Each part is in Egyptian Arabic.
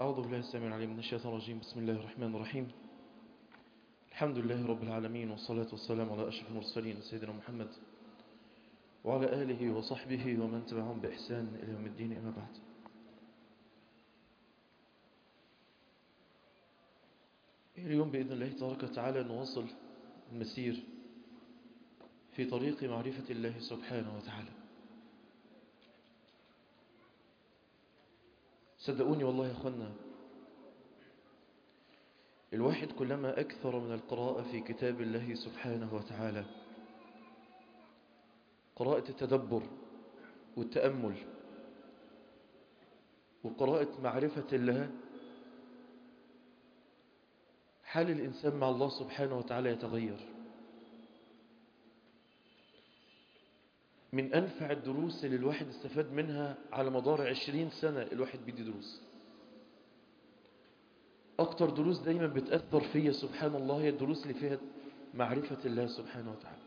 أعوذ بالله السميع العليم من الشيطان الرجيم بسم الله الرحمن الرحيم الحمد لله رب العالمين والصلاة والسلام على أشرف المرسلين سيدنا محمد وعلى آله وصحبه ومن تبعهم بإحسان إلى يوم الدين أما بعد اليوم بإذن الله تبارك وتعالى نواصل المسير في طريق معرفة الله سبحانه وتعالى صدقوني والله يا أخوانا الواحد كلما أكثر من القراءة في كتاب الله سبحانه وتعالى قراءة التدبر والتأمل وقراءة معرفة الله حال الإنسان مع الله سبحانه وتعالى يتغير من أنفع الدروس اللي الواحد استفاد منها على مدار عشرين سنة الواحد بيدي دروس أكتر دروس دايما بتأثر فيا سبحان الله هي الدروس اللي فيها معرفة الله سبحانه وتعالى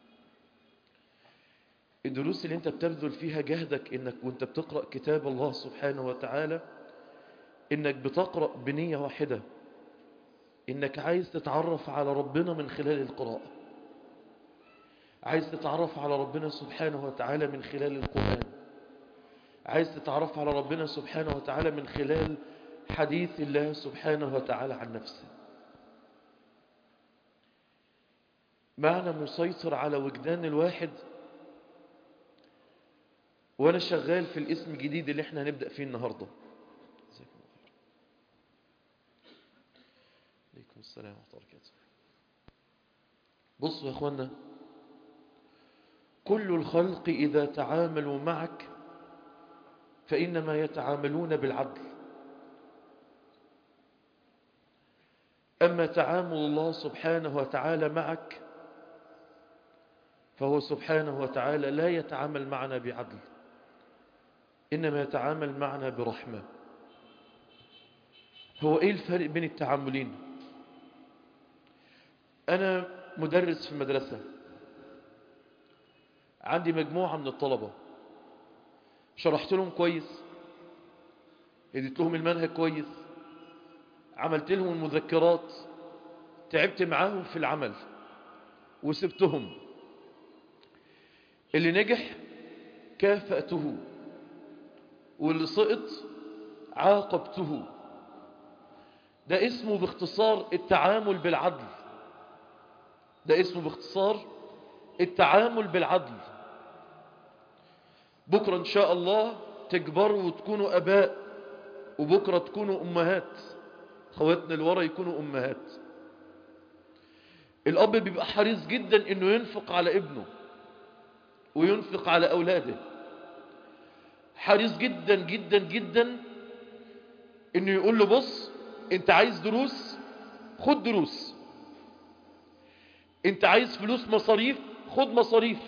الدروس اللي انت بتبذل فيها جهدك انك وانت بتقرأ كتاب الله سبحانه وتعالى انك بتقرأ بنية واحدة انك عايز تتعرف على ربنا من خلال القراءة عايز تتعرف على ربنا سبحانه وتعالى من خلال القرآن عايز تتعرف على ربنا سبحانه وتعالى من خلال حديث الله سبحانه وتعالى عن نفسه معنى مسيطر على وجدان الواحد وانا شغال في الاسم الجديد اللي احنا هنبدأ فيه النهاردة جزاكم الله خير عليكم السلام ورحمة الله وبركاته بصوا يا اخوانا كل الخلق إذا تعاملوا معك فإنما يتعاملون بالعدل أما تعامل الله سبحانه وتعالى معك فهو سبحانه وتعالى لا يتعامل معنا بعدل إنما يتعامل معنا برحمة هو إيه الفرق بين التعاملين أنا مدرس في المدرسة عندي مجموعة من الطلبة شرحت لهم كويس اديت لهم المنهج كويس عملت لهم المذكرات تعبت معاهم في العمل وسبتهم اللي نجح كافأته واللي سقط عاقبته ده اسمه باختصار التعامل بالعدل ده اسمه باختصار التعامل بالعدل بكرة إن شاء الله تكبروا وتكونوا أباء وبكرة تكونوا أمهات خواتنا الورا يكونوا أمهات الأب بيبقى حريص جدا إنه ينفق على ابنه وينفق على أولاده حريص جدا جدا جدا إنه يقول له بص أنت عايز دروس خد دروس أنت عايز فلوس مصاريف خد مصاريف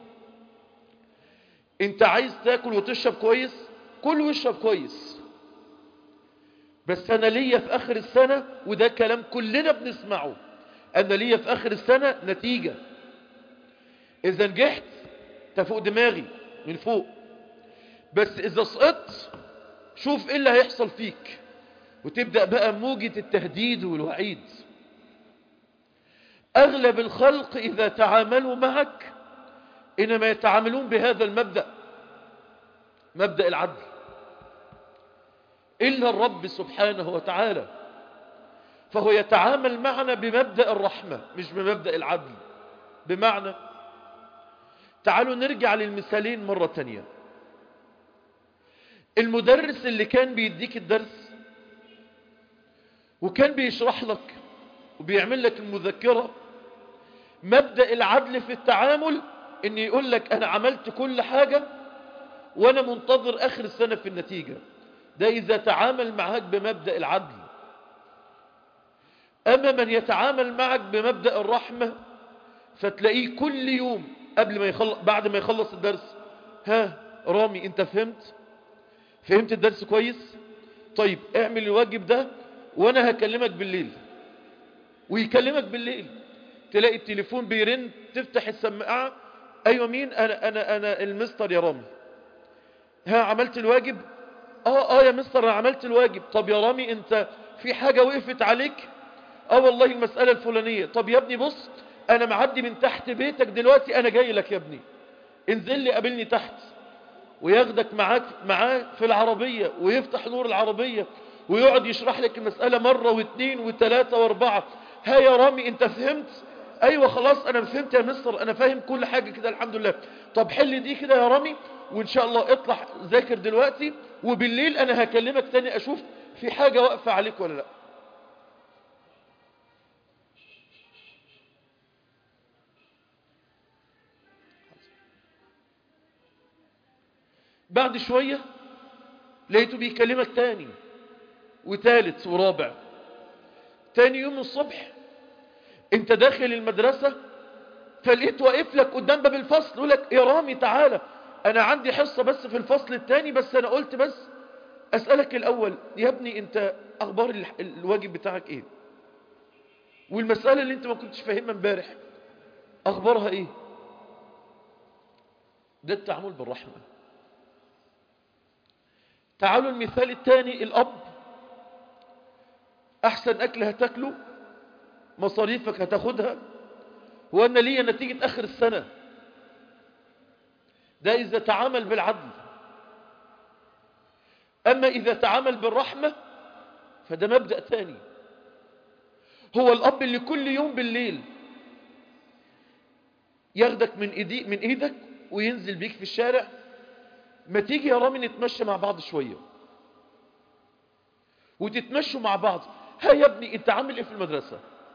انت عايز تاكل وتشرب كويس كل واشرب كويس بس انا ليا في اخر السنة وده كلام كلنا بنسمعه انا ليا في اخر السنة نتيجة اذا نجحت تفوق دماغي من فوق بس اذا سقطت شوف ايه اللي هيحصل فيك وتبدأ بقى موجة التهديد والوعيد أغلب الخلق إذا تعاملوا معك إنما يتعاملون بهذا المبدأ مبدأ العدل إلا الرب سبحانه وتعالى فهو يتعامل معنا بمبدأ الرحمة مش بمبدأ العدل بمعنى تعالوا نرجع للمثالين مرة تانية المدرس اللي كان بيديك الدرس وكان بيشرح لك وبيعمل لك المذكرة مبدأ العدل في التعامل ان يقول لك انا عملت كل حاجة وانا منتظر اخر السنة في النتيجة ده اذا تعامل معك بمبدأ العدل اما من يتعامل معك بمبدأ الرحمة فتلاقيه كل يوم قبل ما يخلص بعد ما يخلص الدرس ها رامي انت فهمت فهمت الدرس كويس طيب اعمل الواجب ده وانا هكلمك بالليل ويكلمك بالليل تلاقي التليفون بيرن تفتح السماعة ايوه مين انا انا انا المستر يا رامي ها عملت الواجب اه اه يا مستر انا عملت الواجب طب يا رامي انت في حاجة وقفت عليك اه والله المسألة الفلانية طب يا ابني بص انا معدي من تحت بيتك دلوقتي انا جاي لك يا ابني انزل لي قابلني تحت وياخدك معاك معاه في العربية ويفتح نور العربية ويقعد يشرح لك المسألة مرة واثنين وثلاثة واربعة ها يا رامي انت فهمت ايوه خلاص انا فهمت يا مستر انا فاهم كل حاجة كده الحمد لله طب حل دي كده يا رامي وان شاء الله اطلع ذاكر دلوقتي وبالليل انا هكلمك تاني اشوف في حاجة واقفة عليك ولا لا بعد شوية لقيته بيكلمك تاني وتالت ورابع تاني يوم الصبح انت داخل المدرسة فلقيت واقف لك قدام باب الفصل يقول لك يا رامي تعالى انا عندي حصة بس في الفصل التاني بس انا قلت بس اسألك الاول يا ابني انت اخبار ال- الواجب بتاعك ايه والمسألة اللي انت ما كنتش فاهمها امبارح اخبارها ايه ده التعامل بالرحمة تعالوا المثال الثاني الأب أحسن أكل هتاكله مصاريفك هتاخدها وأن لي نتيجة آخر السنة ده إذا تعامل بالعدل أما إذا تعامل بالرحمة فده مبدأ ثاني هو الأب اللي كل يوم بالليل ياخدك من إيدي من إيدك وينزل بيك في الشارع ما تيجي يا رامي نتمشى مع بعض شوية وتتمشوا مع بعض ها يا ابني انت عامل ايه في المدرسة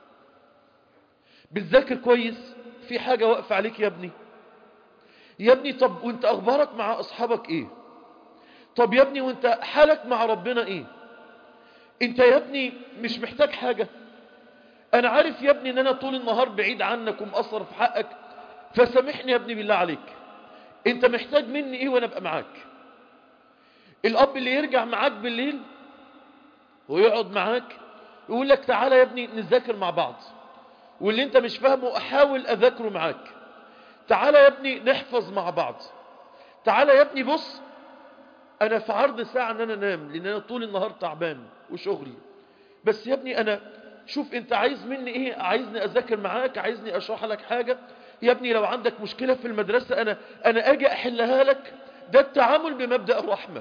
بتذاكر كويس في حاجة واقفة عليك يا ابني يا ابني طب وانت اخبارك مع اصحابك ايه طب يا ابني وانت حالك مع ربنا ايه انت يا ابني مش محتاج حاجة انا عارف يا ابني ان انا طول النهار بعيد عنك ومقصر في حقك فسامحني يا ابني بالله عليك انت محتاج مني ايه وانا ابقى معاك الاب اللي يرجع معاك بالليل ويقعد معاك يقول لك تعالى يا ابني نذاكر مع بعض واللي انت مش فاهمه احاول اذاكره معاك تعالى يا ابني نحفظ مع بعض تعالى يا ابني بص انا في عرض ساعة ان انا انام لان انا طول النهار تعبان وشغلي بس يا ابني انا شوف انت عايز مني ايه عايزني اذاكر معاك عايزني اشرح لك حاجة يا ابني لو عندك مشكلة في المدرسة انا انا اجي احلها لك ده التعامل بمبدأ الرحمة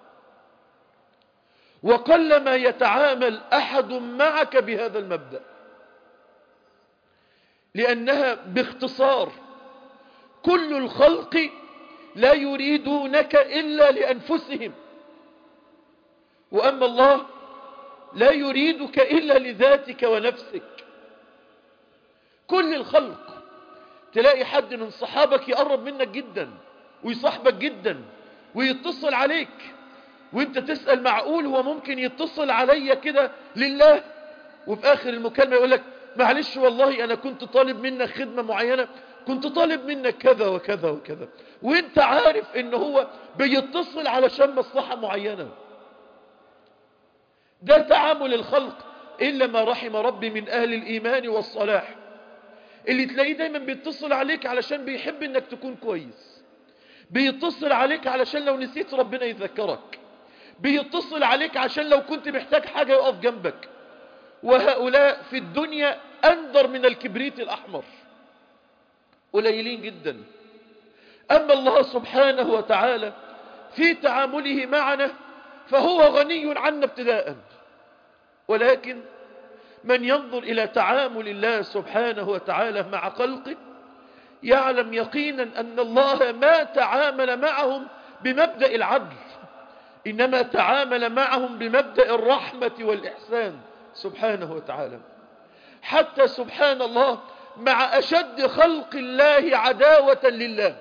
وقلما يتعامل احد معك بهذا المبدأ لانها باختصار كل الخلق لا يريدونك الا لانفسهم واما الله لا يريدك الا لذاتك ونفسك كل الخلق تلاقي حد من صحابك يقرب منك جدا ويصاحبك جدا ويتصل عليك وانت تسأل معقول هو ممكن يتصل عليا كده لله وفي اخر المكالمة يقول لك معلش والله انا كنت طالب منك خدمة معينة كنت طالب منك كذا وكذا وكذا وانت عارف ان هو بيتصل علشان مصلحة معينة ده تعامل الخلق إلا ما رحم ربي من أهل الإيمان والصلاح اللي تلاقيه دايما بيتصل عليك علشان بيحب انك تكون كويس بيتصل عليك علشان لو نسيت ربنا يذكرك بيتصل عليك عشان لو كنت محتاج حاجة يقف جنبك وهؤلاء في الدنيا أندر من الكبريت الأحمر قليلين جدا أما الله سبحانه وتعالى في تعامله معنا فهو غني عنا ابتداء ولكن من ينظر إلى تعامل الله سبحانه وتعالى مع خلقه يعلم يقينا أن الله ما تعامل معهم بمبدأ العدل إنما تعامل معهم بمبدأ الرحمة والإحسان سبحانه وتعالى حتى سبحان الله مع أشد خلق الله عداوة لله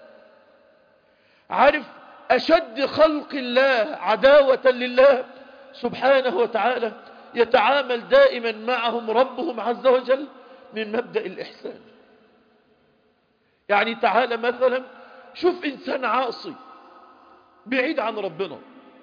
عارف أشد خلق الله عداوة لله سبحانه وتعالى يتعامل دائما معهم ربهم عز وجل من مبدأ الإحسان يعني تعالى مثلا شوف إنسان عاصي بعيد عن ربنا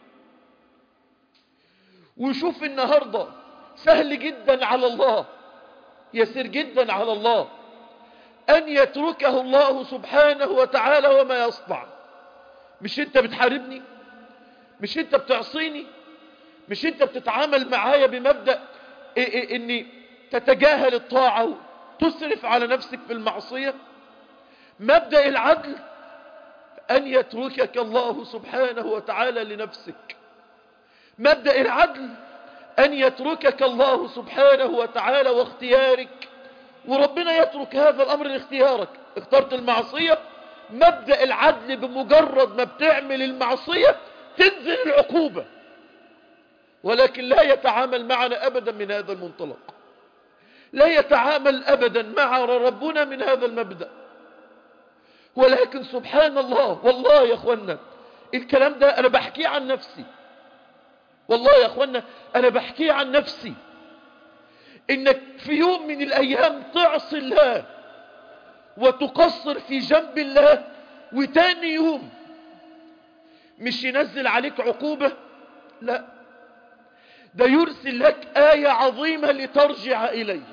وشوف النهاردة سهل جدا على الله يسير جدا على الله أن يتركه الله سبحانه وتعالى وما يصنع مش انت بتحاربني مش انت بتعصيني مش انت بتتعامل معايا بمبدأ إيه إيه اني تتجاهل الطاعة وتسرف على نفسك في المعصية مبدأ العدل أن يتركك الله سبحانه وتعالى لنفسك مبدأ العدل أن يتركك الله سبحانه وتعالى واختيارك وربنا يترك هذا الأمر لاختيارك اخترت المعصية مبدأ العدل بمجرد ما بتعمل المعصية تنزل العقوبة ولكن لا يتعامل معنا أبدا من هذا المنطلق لا يتعامل أبدا مع ربنا من هذا المبدأ ولكن سبحان الله والله يا أخوانا الكلام ده أنا بحكيه عن نفسي والله يا أخوانا أنا بحكيه عن نفسي إنك في يوم من الأيام تعصي الله وتقصر في جنب الله وتاني يوم مش ينزل عليك عقوبة لا ده يرسل لك آية عظيمة لترجع إليه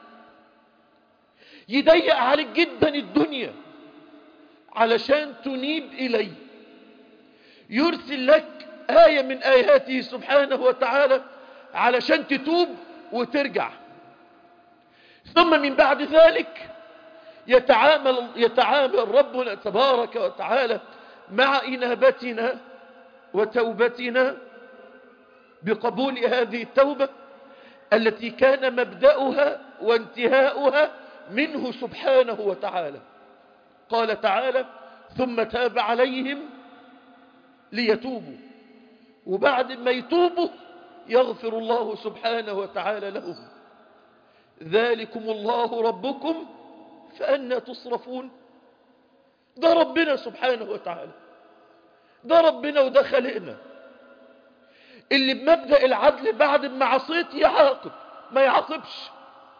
يضيق عليك جدا الدنيا علشان تنيب إليه يرسل لك آية من آياته سبحانه وتعالى علشان تتوب وترجع ثم من بعد ذلك يتعامل, يتعامل ربنا تبارك وتعالى مع إنابتنا وتوبتنا بقبول هذه التوبة التي كان مبدأها وانتهاؤها منه سبحانه وتعالى قال تعالى ثم تاب عليهم ليتوبوا وبعد ما يتوبوا يغفر الله سبحانه وتعالى لهم ذلكم الله ربكم فأنا تصرفون ده ربنا سبحانه وتعالى ده ربنا وده خلقنا اللي بمبدأ العدل بعد ما عصيت يعاقب ما يعاقبش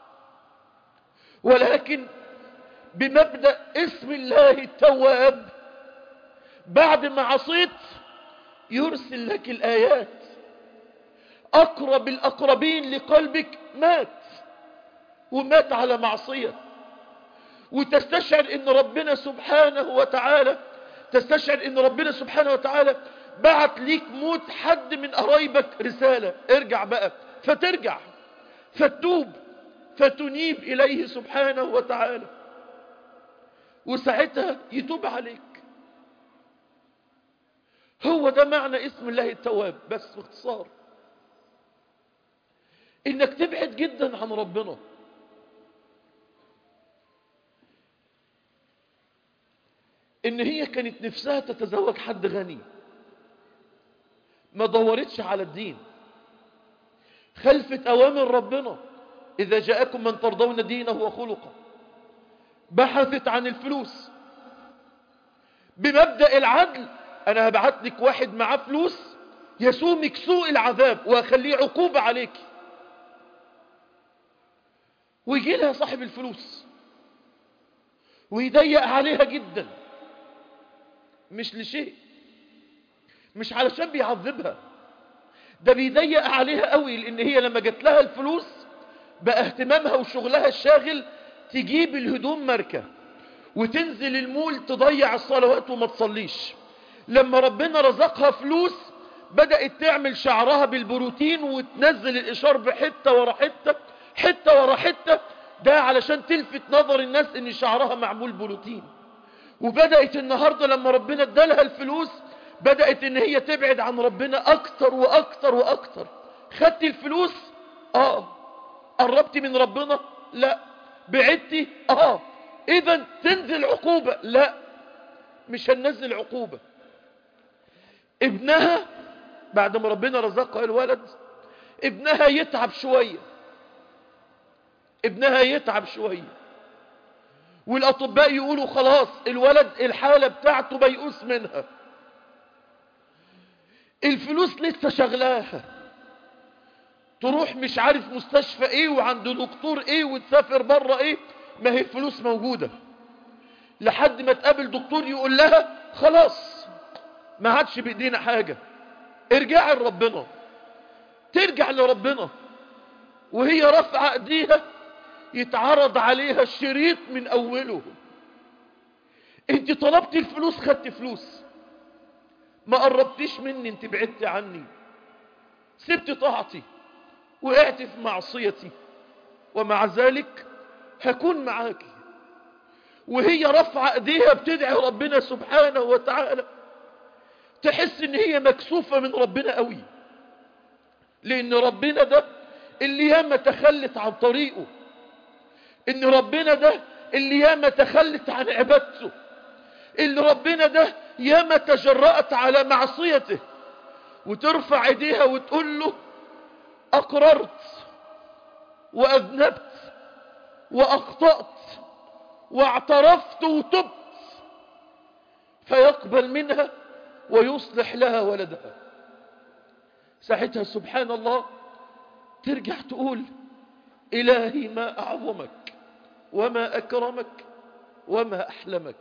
ولكن بمبدأ اسم الله التواب بعد ما عصيت يرسل لك الآيات أقرب الأقربين لقلبك مات ومات على معصية وتستشعر ان ربنا سبحانه وتعالى تستشعر ان ربنا سبحانه وتعالى بعت ليك موت حد من قرايبك رسالة ارجع بقى فترجع فتوب فتنيب إليه سبحانه وتعالى وساعتها يتوب عليك هو ده معنى اسم الله التواب بس باختصار انك تبعد جدا عن ربنا ان هي كانت نفسها تتزوج حد غني ما دورتش على الدين خلفت اوامر ربنا اذا جاءكم من ترضون دينه وخلقه بحثت عن الفلوس بمبدأ العدل انا هبعت لك واحد معاه فلوس يسومك سوء العذاب واخليه عقوبة عليك ويجي لها صاحب الفلوس ويضيق عليها جدا مش لشيء مش علشان بيعذبها ده بيضيق عليها قوي لان هي لما جت لها الفلوس بقى اهتمامها وشغلها الشاغل تجيب الهدوم ماركة وتنزل المول تضيع الصلوات وما تصليش لما ربنا رزقها فلوس بدأت تعمل شعرها بالبروتين وتنزل الإشار بحتة ورا حتة حتة ورا حتة ده علشان تلفت نظر الناس ان شعرها معمول بروتين وبدأت النهاردة لما ربنا ادالها الفلوس بدأت ان هي تبعد عن ربنا اكتر واكتر واكتر خدت الفلوس اه قربت من ربنا لا بعدتي اه اذا تنزل عقوبة لا مش هننزل عقوبة ابنها بعد ما ربنا رزقها الولد ابنها يتعب شوية ابنها يتعب شوية والاطباء يقولوا خلاص الولد الحالة بتاعته بيقوس منها الفلوس لسه شغلاها تروح مش عارف مستشفى ايه وعند دكتور ايه وتسافر بره ايه ما هي الفلوس موجودة لحد ما تقابل دكتور يقول لها خلاص ما عادش بايدينا حاجة ارجعي لربنا ترجع لربنا وهي رافعه ايديها يتعرض عليها الشريط من اوله انت طلبت الفلوس خدت فلوس ما قربتيش مني انت بعدت عني سبت طاعتي وقعت في معصيتي ومع ذلك هكون معاك وهي رفع ايديها بتدعي ربنا سبحانه وتعالى تحس ان هي مكسوفة من ربنا قوي لان ربنا ده اللي ياما تخلت عن طريقه ان ربنا ده اللي ياما تخلت عن عبادته اللي ربنا ده ياما تجرأت على معصيته وترفع ايديها وتقول له اقررت واذنبت واخطأت واعترفت وتبت فيقبل منها ويصلح لها ولدها ساعتها سبحان الله ترجع تقول إلهي ما أعظمك وما أكرمك وما أحلمك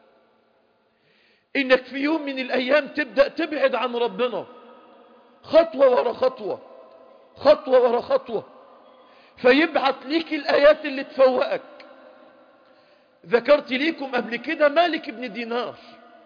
إنك في يوم من الأيام تبدأ تبعد عن ربنا خطوة ورا خطوة خطوة ورا خطوة فيبعت ليك الآيات اللي تفوقك ذكرت ليكم قبل كده مالك بن دينار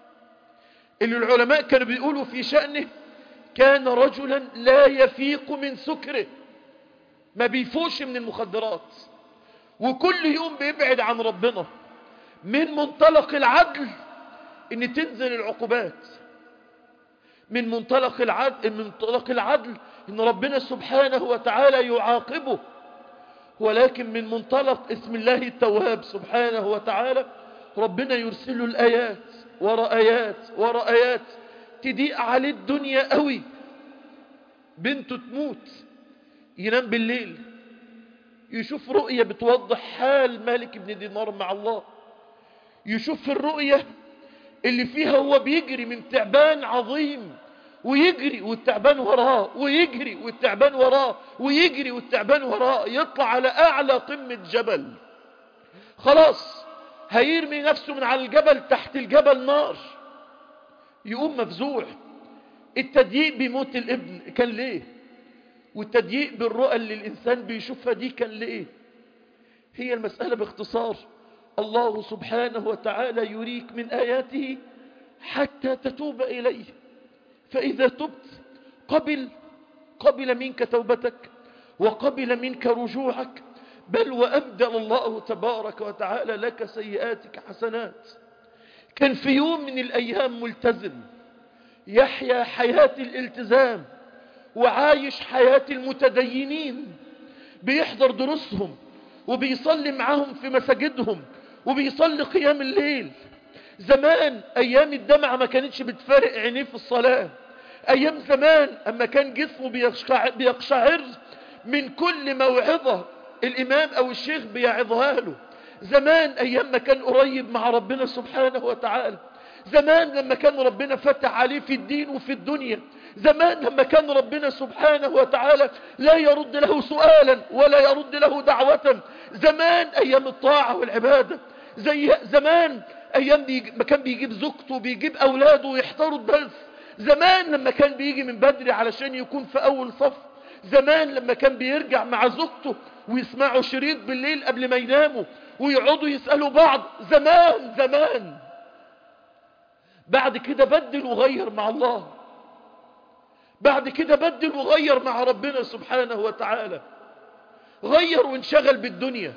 اللي العلماء كانوا بيقولوا في شأنه كان رجلا لا يفيق من سكره ما بيفوش من المخدرات وكل يوم بيبعد عن ربنا من منطلق العدل ان تنزل العقوبات من منطلق العدل من منطلق العدل ان ربنا سبحانه وتعالى يعاقبه ولكن من منطلق اسم الله التواب سبحانه وتعالى ربنا يرسل الآيات ورا آيات ورا آيات تضيق عليه الدنيا قوي بنته تموت ينام بالليل يشوف رؤية بتوضح حال مالك بن دينار مع الله يشوف الرؤية اللي فيها هو بيجري من تعبان عظيم ويجري والتعبان وراه ويجري والتعبان وراه ويجري والتعبان وراه يطلع على أعلى قمة جبل خلاص هيرمي نفسه من على الجبل تحت الجبل نار يقوم مفزوع التضييق بموت الابن كان ليه والتضييق بالرؤى اللي الإنسان بيشوفها دي كان ليه هي المسألة باختصار الله سبحانه وتعالى يريك من آياته حتى تتوب إليه فإذا تبت قبل قبل منك توبتك وقبل منك رجوعك بل وأبدل الله تبارك وتعالى لك سيئاتك حسنات كان في يوم من الأيام ملتزم يحيا حياة الالتزام وعايش حياة المتدينين بيحضر دروسهم وبيصلي معاهم في مساجدهم وبيصلي قيام الليل زمان ايام الدمعة ما كانتش بتفارق عينيه في الصلاة ايام زمان اما كان جسمه بيقشعر من كل موعظة الامام او الشيخ بيعظها له زمان ايام ما كان قريب مع ربنا سبحانه وتعالى زمان لما كان ربنا فتح عليه في الدين وفي الدنيا زمان لما كان ربنا سبحانه وتعالى لا يرد له سؤالا ولا يرد له دعوة زمان ايام الطاعة والعبادة زي زمان ايام بيجي ما كان بيجيب زوجته بيجيب اولاده ويحضروا الدرس زمان لما كان بيجي من بدري علشان يكون في اول صف زمان لما كان بيرجع مع زوجته ويسمعوا شريط بالليل قبل ما يناموا ويقعدوا يسألوا بعض زمان زمان بعد كده بدل وغير مع الله بعد كده بدل وغير مع ربنا سبحانه وتعالى غير وانشغل بالدنيا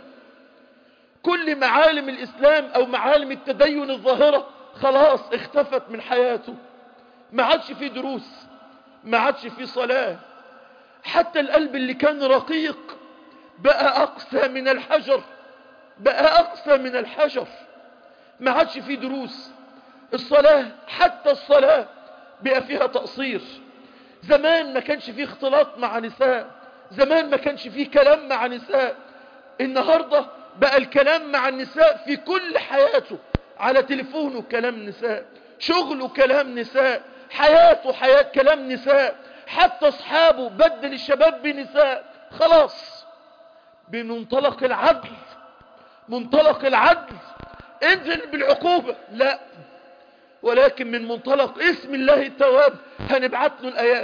كل معالم الإسلام أو معالم التدين الظاهرة خلاص اختفت من حياته ما عادش فيه دروس ما عادش فيه صلاة حتى القلب اللي كان رقيق بقى أقسى من الحجر بقى أقسى من الحجر ما عادش فيه دروس الصلاة حتى الصلاة بقى فيها تقصير زمان ما كانش فيه اختلاط مع نساء زمان ما كانش فيه كلام مع نساء النهاردة بقى الكلام مع النساء في كل حياته على تليفونه كلام نساء شغله كلام نساء حياته حياة كلام نساء حتى اصحابه بدل الشباب بنساء خلاص بمنطلق العدل منطلق العدل انزل بالعقوبة لا ولكن من منطلق اسم الله التواب هنبعت له الآيات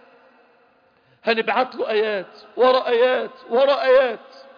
هنبعت له آيات ورا آيات ورا آيات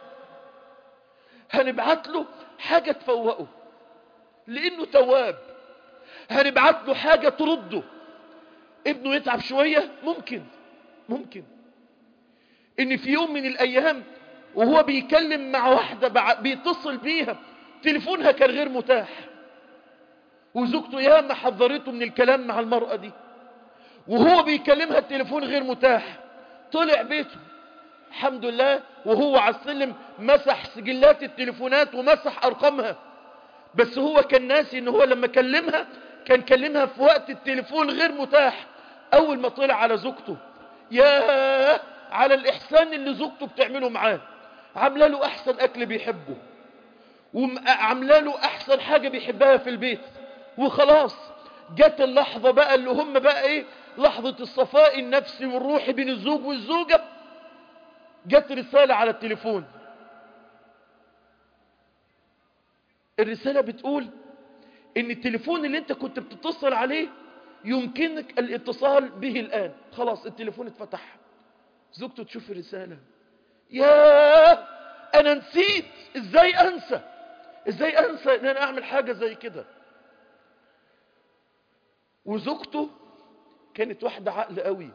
هنبعت له حاجة تفوقه لأنه تواب هنبعت له حاجة ترده ابنه يتعب شوية ممكن ممكن ان في يوم من الايام وهو بيكلم مع واحدة بع- بيتصل بيها تليفونها كان غير متاح وزوجته ياما حذرته من الكلام مع المرأة دي وهو بيكلمها التليفون غير متاح طلع بيته الحمد لله وهو على السلم مسح سجلات التليفونات ومسح ارقامها بس هو كان ناسي ان هو لما كلمها كان كلمها في وقت التليفون غير متاح اول ما طلع على زوجته يا على الاحسان اللي زوجته بتعمله معاه عامله له احسن اكل بيحبه وعامله له احسن حاجه بيحبها في البيت وخلاص جت اللحظه بقى اللي هم بقى ايه لحظه الصفاء النفسي والروحي بين الزوج والزوجه جت رساله على التليفون الرساله بتقول ان التليفون اللي انت كنت بتتصل عليه يمكنك الاتصال به الان خلاص التليفون اتفتح زوجته تشوف الرساله يا انا نسيت ازاي انسى ازاي انسى ان انا اعمل حاجة زي كده وزوجته كانت واحدة عقل قوي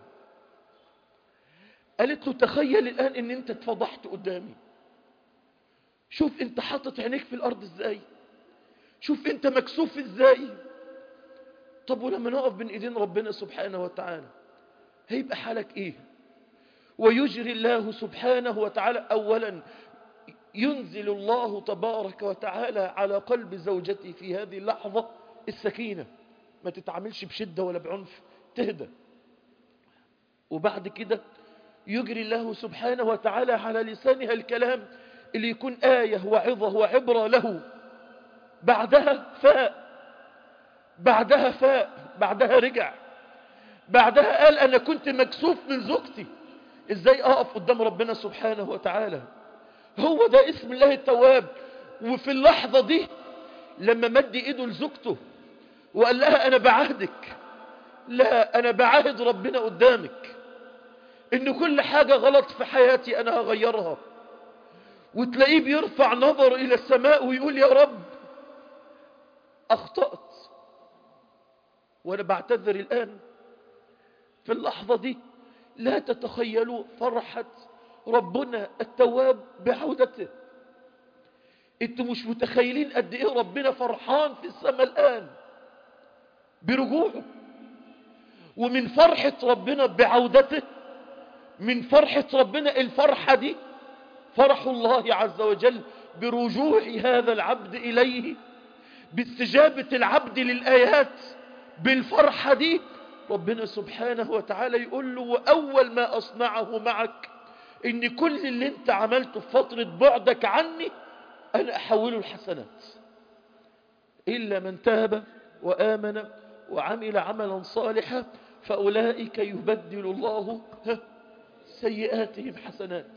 قالت له تخيل الان ان انت اتفضحت قدامي شوف انت حاطط عينيك في الارض ازاي شوف انت مكسوف ازاي طب ولما نقف بين ايدين ربنا سبحانه وتعالى هيبقى حالك ايه ويجري الله سبحانه وتعالى اولا ينزل الله تبارك وتعالى على قلب زوجتي في هذه اللحظة السكينة ما تتعاملش بشدة ولا بعنف تهدى وبعد كده يجري الله سبحانه وتعالى على لسانها الكلام اللي يكون آية وعظة وعبرة له بعدها فاء بعدها فاء بعدها رجع بعدها قال أنا كنت مكسوف من زوجتي إزاي أقف قدام ربنا سبحانه وتعالى هو ده اسم الله التواب وفي اللحظة دي لما مد ايده لزوجته وقال لها انا بعهدك لا انا بعاهد ربنا قدامك ان كل حاجة غلط في حياتي انا هغيرها وتلاقيه بيرفع نظر الى السماء ويقول يا رب اخطأت وانا بعتذر الان في اللحظة دي لا تتخيلوا فرحة ربنا التواب بعودته انتوا مش متخيلين قد ايه ربنا فرحان في السماء الان برجوعه ومن فرحة ربنا بعودته من فرحة ربنا الفرحة دي فرح الله عز وجل برجوع هذا العبد إليه باستجابة العبد للآيات بالفرحة دي ربنا سبحانه وتعالى يقول له وأول ما أصنعه معك إن كل اللي انت عملته في فترة بعدك عني أنا أحوله الحسنات إلا من تاب وآمن وعمل عملا صالحا فأولئك يبدل الله سيئاتهم حسنات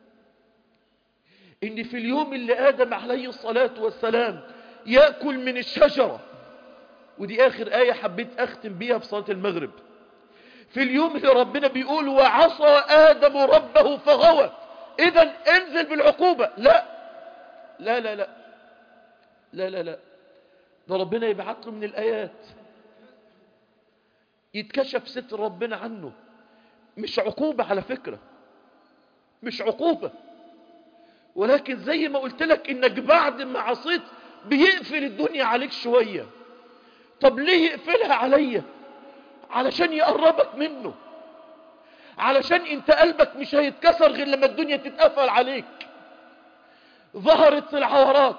إن في اليوم اللي آدم عليه الصلاة والسلام يأكل من الشجرة ودي آخر آية حبيت أختم بيها في صلاة المغرب في اليوم اللي ربنا بيقول وعصى آدم ربه فغوى إذا انزل بالعقوبة لا لا لا لا لا لا لا ده ربنا يبعت له من الآيات يتكشف ستر ربنا عنه مش عقوبة على فكرة مش عقوبة ولكن زي ما قلت لك انك بعد ما عصيت بيقفل الدنيا عليك شوية طب ليه يقفلها عليا علشان يقربك منه علشان انت قلبك مش هيتكسر غير لما الدنيا تتقفل عليك ظهرت العورات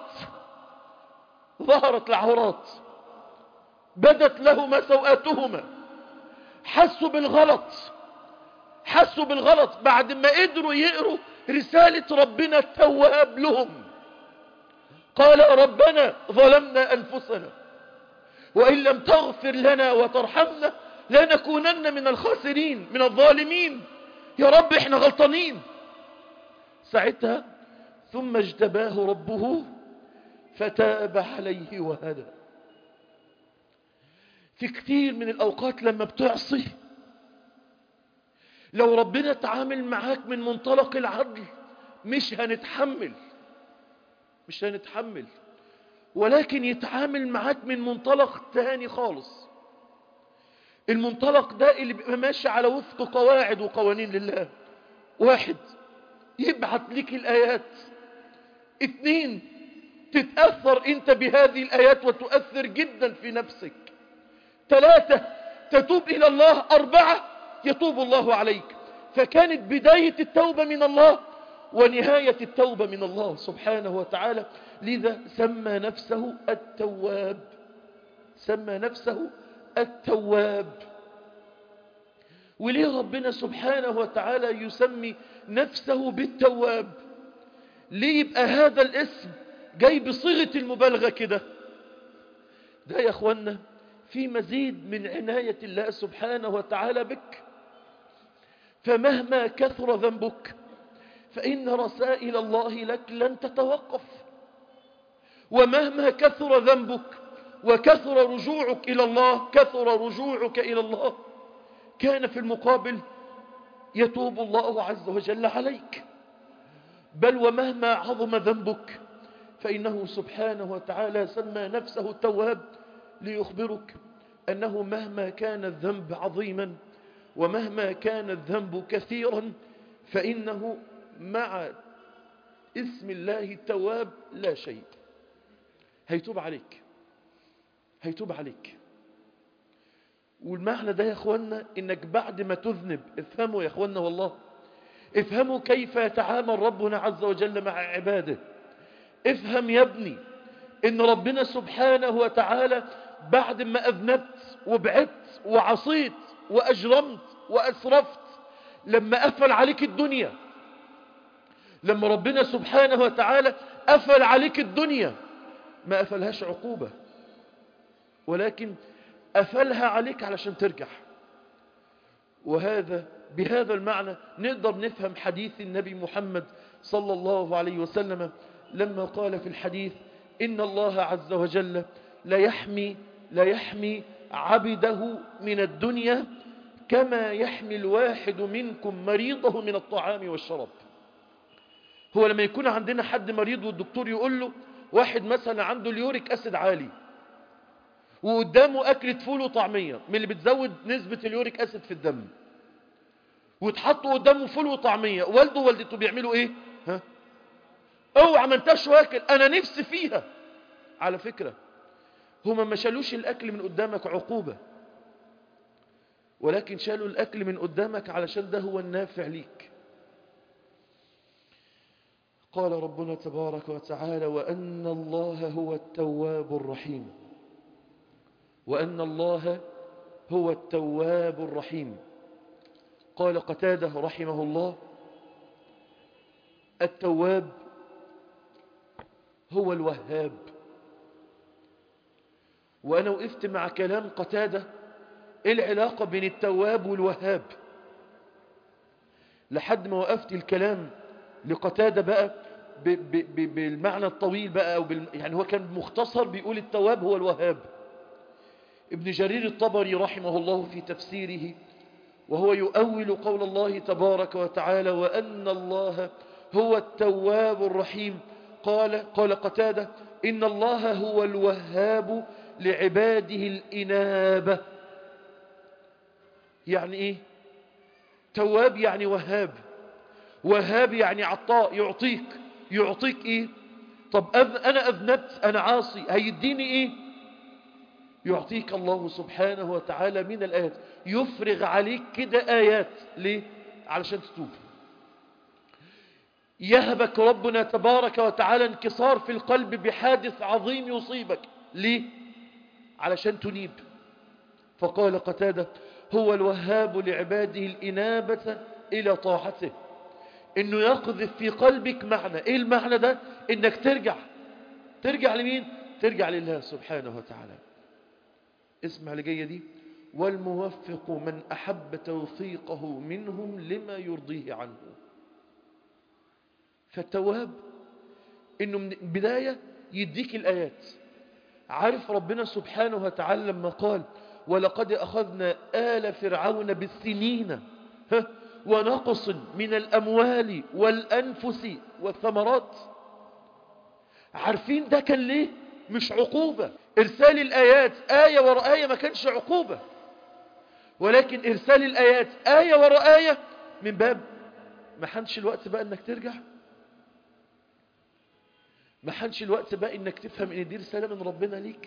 ظهرت العورات بدت لهما سوآتهما حسوا بالغلط حسوا بالغلط بعد ما قدروا يقروا رسالة ربنا التواب لهم قال ربنا ظلمنا أنفسنا وإن لم تغفر لنا وترحمنا لنكونن من الخاسرين من الظالمين يا رب احنا غلطانين ساعتها ثم اجتباه ربه فتاب عليه وهدى في كتير من الأوقات لما بتعصي لو ربنا تعامل معاك من منطلق العدل مش هنتحمل مش هنتحمل ولكن يتعامل معاك من منطلق تاني خالص المنطلق ده اللي بيبقى ماشي على وفق قواعد وقوانين لله واحد يبعث لك الآيات اثنين تتأثر انت بهذه الآيات وتؤثر جدا في نفسك ثلاثة تتوب إلى الله أربعة يتوب الله عليك فكانت بداية التوبة من الله ونهاية التوبة من الله سبحانه وتعالى لذا سمى نفسه التواب سمى نفسه التواب وليه ربنا سبحانه وتعالى يسمي نفسه بالتواب ليه يبقى هذا الاسم جاي بصيغة المبالغة كده ده يا اخوانا في مزيد من عناية الله سبحانه وتعالى بك فمهما كثر ذنبك فإن رسائل الله لك لن تتوقف ومهما كثر ذنبك وكثر رجوعك إلى الله كثر رجوعك إلى الله كان في المقابل يتوب الله عز وجل عليك بل ومهما عظم ذنبك فإنه سبحانه وتعالى سمى نفسه التواب ليخبرك أنه مهما كان الذنب عظيما ومهما كان الذنب كثيرا فإنه مع اسم الله التواب لا شيء هيتوب عليك هيتوب عليك والمعنى ده يا اخوانا انك بعد ما تذنب افهموا يا اخوانا والله افهموا كيف يتعامل ربنا عز وجل مع عباده افهم يا ابني ان ربنا سبحانه وتعالى بعد ما اذنبت وبعدت وعصيت واجرمت واسرفت لما قفل عليك الدنيا لما ربنا سبحانه وتعالى قفل عليك الدنيا ما قفلهاش عقوبة ولكن قفلها عليك علشان ترجع وهذا بهذا المعنى نقدر نفهم حديث النبي محمد صلى الله عليه وسلم لما قال في الحديث إن الله عز وجل لا يحمي لا يحمي عبده من الدنيا كما يحمي الواحد منكم مريضه من الطعام والشراب هو لما يكون عندنا حد مريض والدكتور يقول له واحد مثلا عنده اليوريك أسيد عالي وقدامه أكلة فول وطعمية من اللي بتزود نسبة اليوريك أسيد في الدم وتحطوا قدامه فول وطعمية والده ووالدته بيعملوا ايه ها اوعى ما انتش واكل انا نفسي فيها على فكرة هما ما شالوش الاكل من قدامك عقوبة ولكن شالوا الاكل من قدامك علشان ده هو النافع ليك قال ربنا تبارك وتعالى وأن الله هو التواب الرحيم وأن الله هو التواب الرحيم قال قتاده رحمه الله التواب هو الوهاب وأنا وقفت مع كلام قتاده إيه العلاقة بين التواب والوهاب لحد ما وقفت الكلام لقتادة بقى ب ب ب بالمعنى الطويل بقى أو بال يعني هو كان مختصر بيقول التواب هو الوهاب ابن جرير الطبري رحمه الله في تفسيره وهو يؤول قول الله تبارك وتعالى وأن الله هو التواب الرحيم قال قال قتادة إن الله هو الوهاب لعباده الإنابة يعني إيه تواب يعني وهاب وهاب يعني عطاء يعطيك يعطيك ايه طب أذ... انا اذنبت انا عاصي هيديني ايه يعطيك الله سبحانه وتعالى من الايات يفرغ عليك كده ايات ليه علشان تتوب يهبك ربنا تبارك وتعالى انكسار في القلب بحادث عظيم يصيبك ليه علشان تنيب فقال قتادة هو الوهاب لعباده الإنابة إلى طاعته انه يقذف في قلبك معنى ايه المعنى ده انك ترجع ترجع لمين ترجع لله سبحانه وتعالى اسمع اللي جايه دي والموفق من احب توفيقه منهم لما يرضيه عنه فالتواب انه من البدايه يديك الايات عارف ربنا سبحانه وتعالى لما قال ولقد اخذنا ال فرعون بالسنين ها ونقص من الأموال والأنفس والثمرات عارفين ده كان ليه مش عقوبة إرسال الآيات آية ورا آية ما كانش عقوبة ولكن إرسال الآيات آية وراء آية من باب ما حنش الوقت بقى انك ترجع ما حنش الوقت بقى انك تفهم ان دي رسالة من ربنا ليك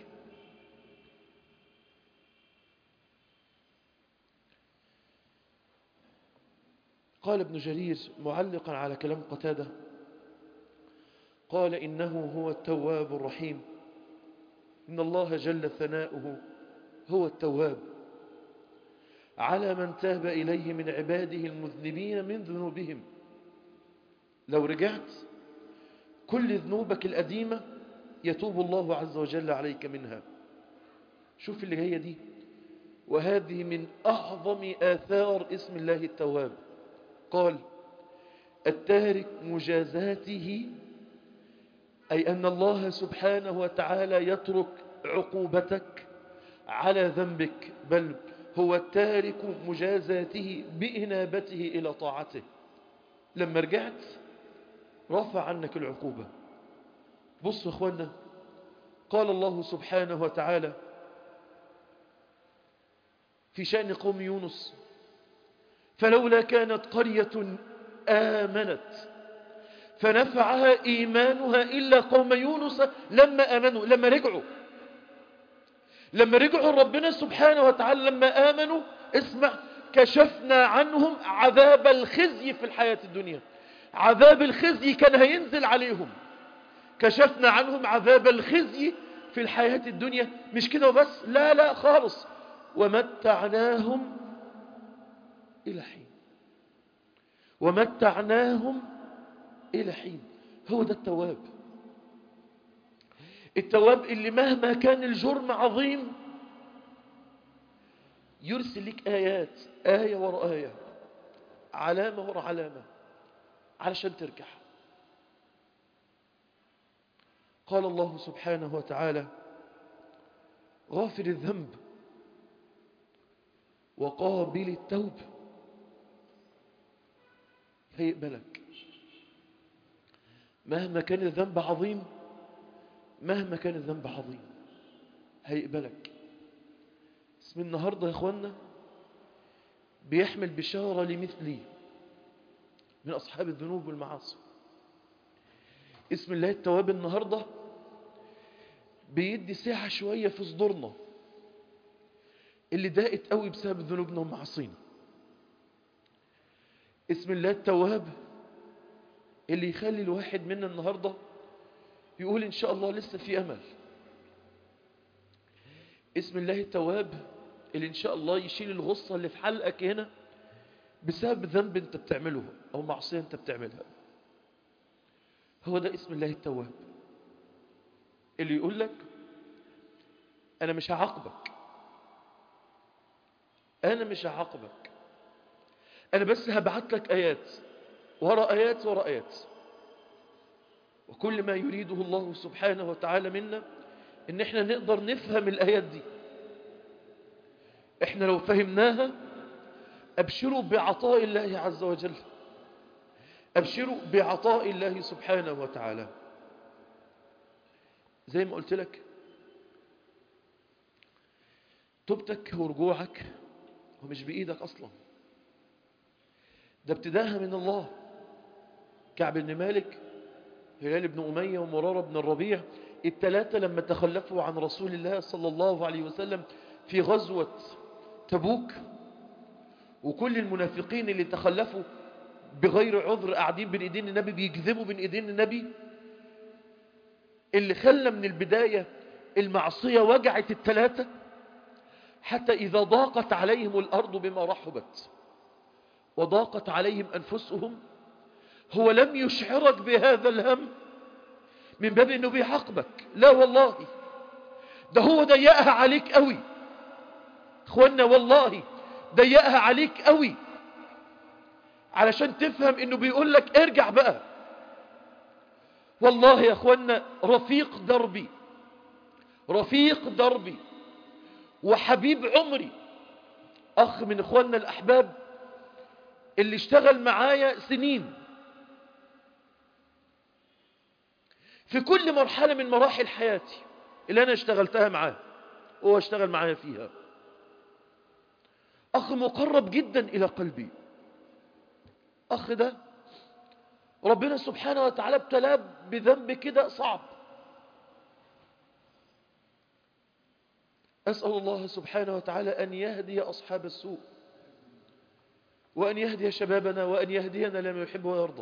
قال ابن جرير معلقا على كلام قتادة قال إنه هو التواب الرحيم إن الله جل ثناؤه هو التواب على من تاب إليه من عباده المذنبين من ذنوبهم لو رجعت كل ذنوبك القديمة يتوب الله عز وجل عليك منها شوف اللي هي دي وهذه من أعظم آثار اسم الله التواب قال التارك مجازاته أي أن الله سبحانه وتعالى يترك عقوبتك على ذنبك بل هو التارك مجازاته بإنابته إلى طاعته لما رجعت رفع عنك العقوبة بصوا اخوانا قال الله سبحانه وتعالى في شأن قوم يونس فلولا كانت قرية آمنت فنفعها إيمانها إلا قوم يونس لما آمنوا لما رجعوا لما رجعوا ربنا سبحانه وتعالى لما آمنوا اسمع كشفنا عنهم عذاب الخزي في الحياة الدنيا عذاب الخزي كان هينزل عليهم كشفنا عنهم عذاب الخزي في الحياة الدنيا مش كده وبس لا لا خالص ومتعناهم إلى حين ومتعناهم إلى حين هو ده التواب التواب اللي مهما كان الجرم عظيم يرسل لك آيات آية وراء آية علامة وراء علامة علشان ترجع قال الله سبحانه وتعالى غافر الذنب وقابل التوب هيقبلك مهما كان الذنب عظيم مهما كان الذنب عظيم هيقبلك اسم النهاردة يا اخوانا بيحمل بشارة لمثلي من أصحاب الذنوب والمعاصي اسم الله التواب النهاردة بيدي ساعة شوية في صدورنا اللي ضاقت قوي بسبب ذنوبنا ومعاصينا اسم الله التواب اللي يخلي الواحد منا النهاردة يقول إن شاء الله لسه في أمل اسم الله التواب اللي إن شاء الله يشيل الغصة اللي في حلقك هنا بسبب ذنب أنت بتعمله أو معصية أنت بتعملها هو ده اسم الله التواب اللي يقول لك أنا مش هعاقبك أنا مش هعاقبك أنا بس هبعت لك آيات ورا آيات ورا آيات وكل ما يريده الله سبحانه وتعالى منا إن إحنا نقدر نفهم الآيات دي إحنا لو فهمناها أبشروا بعطاء الله عز وجل أبشروا بعطاء الله سبحانه وتعالى زي ما قلت لك توبتك ورجوعك هو مش بإيدك أصلا ده ابتداها من الله كعب بن مالك هلال بن أمية ومرارة بن الربيع الثلاثة لما تخلفوا عن رسول الله صلى الله عليه وسلم في غزوة تبوك وكل المنافقين اللي تخلفوا بغير عذر قاعدين بين ايدين النبي بيكذبوا بين ايدين النبي اللي خلى من البداية المعصية وجعت الثلاثة حتى إذا ضاقت عليهم الأرض بما رحبت وضاقت عليهم أنفسهم هو لم يشعرك بهذا الهم من باب أنه بيعاقبك لا والله ده هو ضيقها عليك قوي اخوانا والله ضيقها عليك قوي علشان تفهم انه بيقول لك ارجع بقى والله يا اخوانا رفيق دربي رفيق دربي وحبيب عمري اخ من اخواننا الاحباب اللي اشتغل معايا سنين في كل مرحلة من مراحل حياتي اللي انا اشتغلتها معاه وهو اشتغل معايا فيها أخ مقرب جدا إلى قلبي أخ ده ربنا سبحانه وتعالى ابتلاه بذنب كده صعب أسأل الله سبحانه وتعالى أن يهدي أصحاب السوء وأن يهدي شبابنا وأن يهدينا لما يحب ويرضى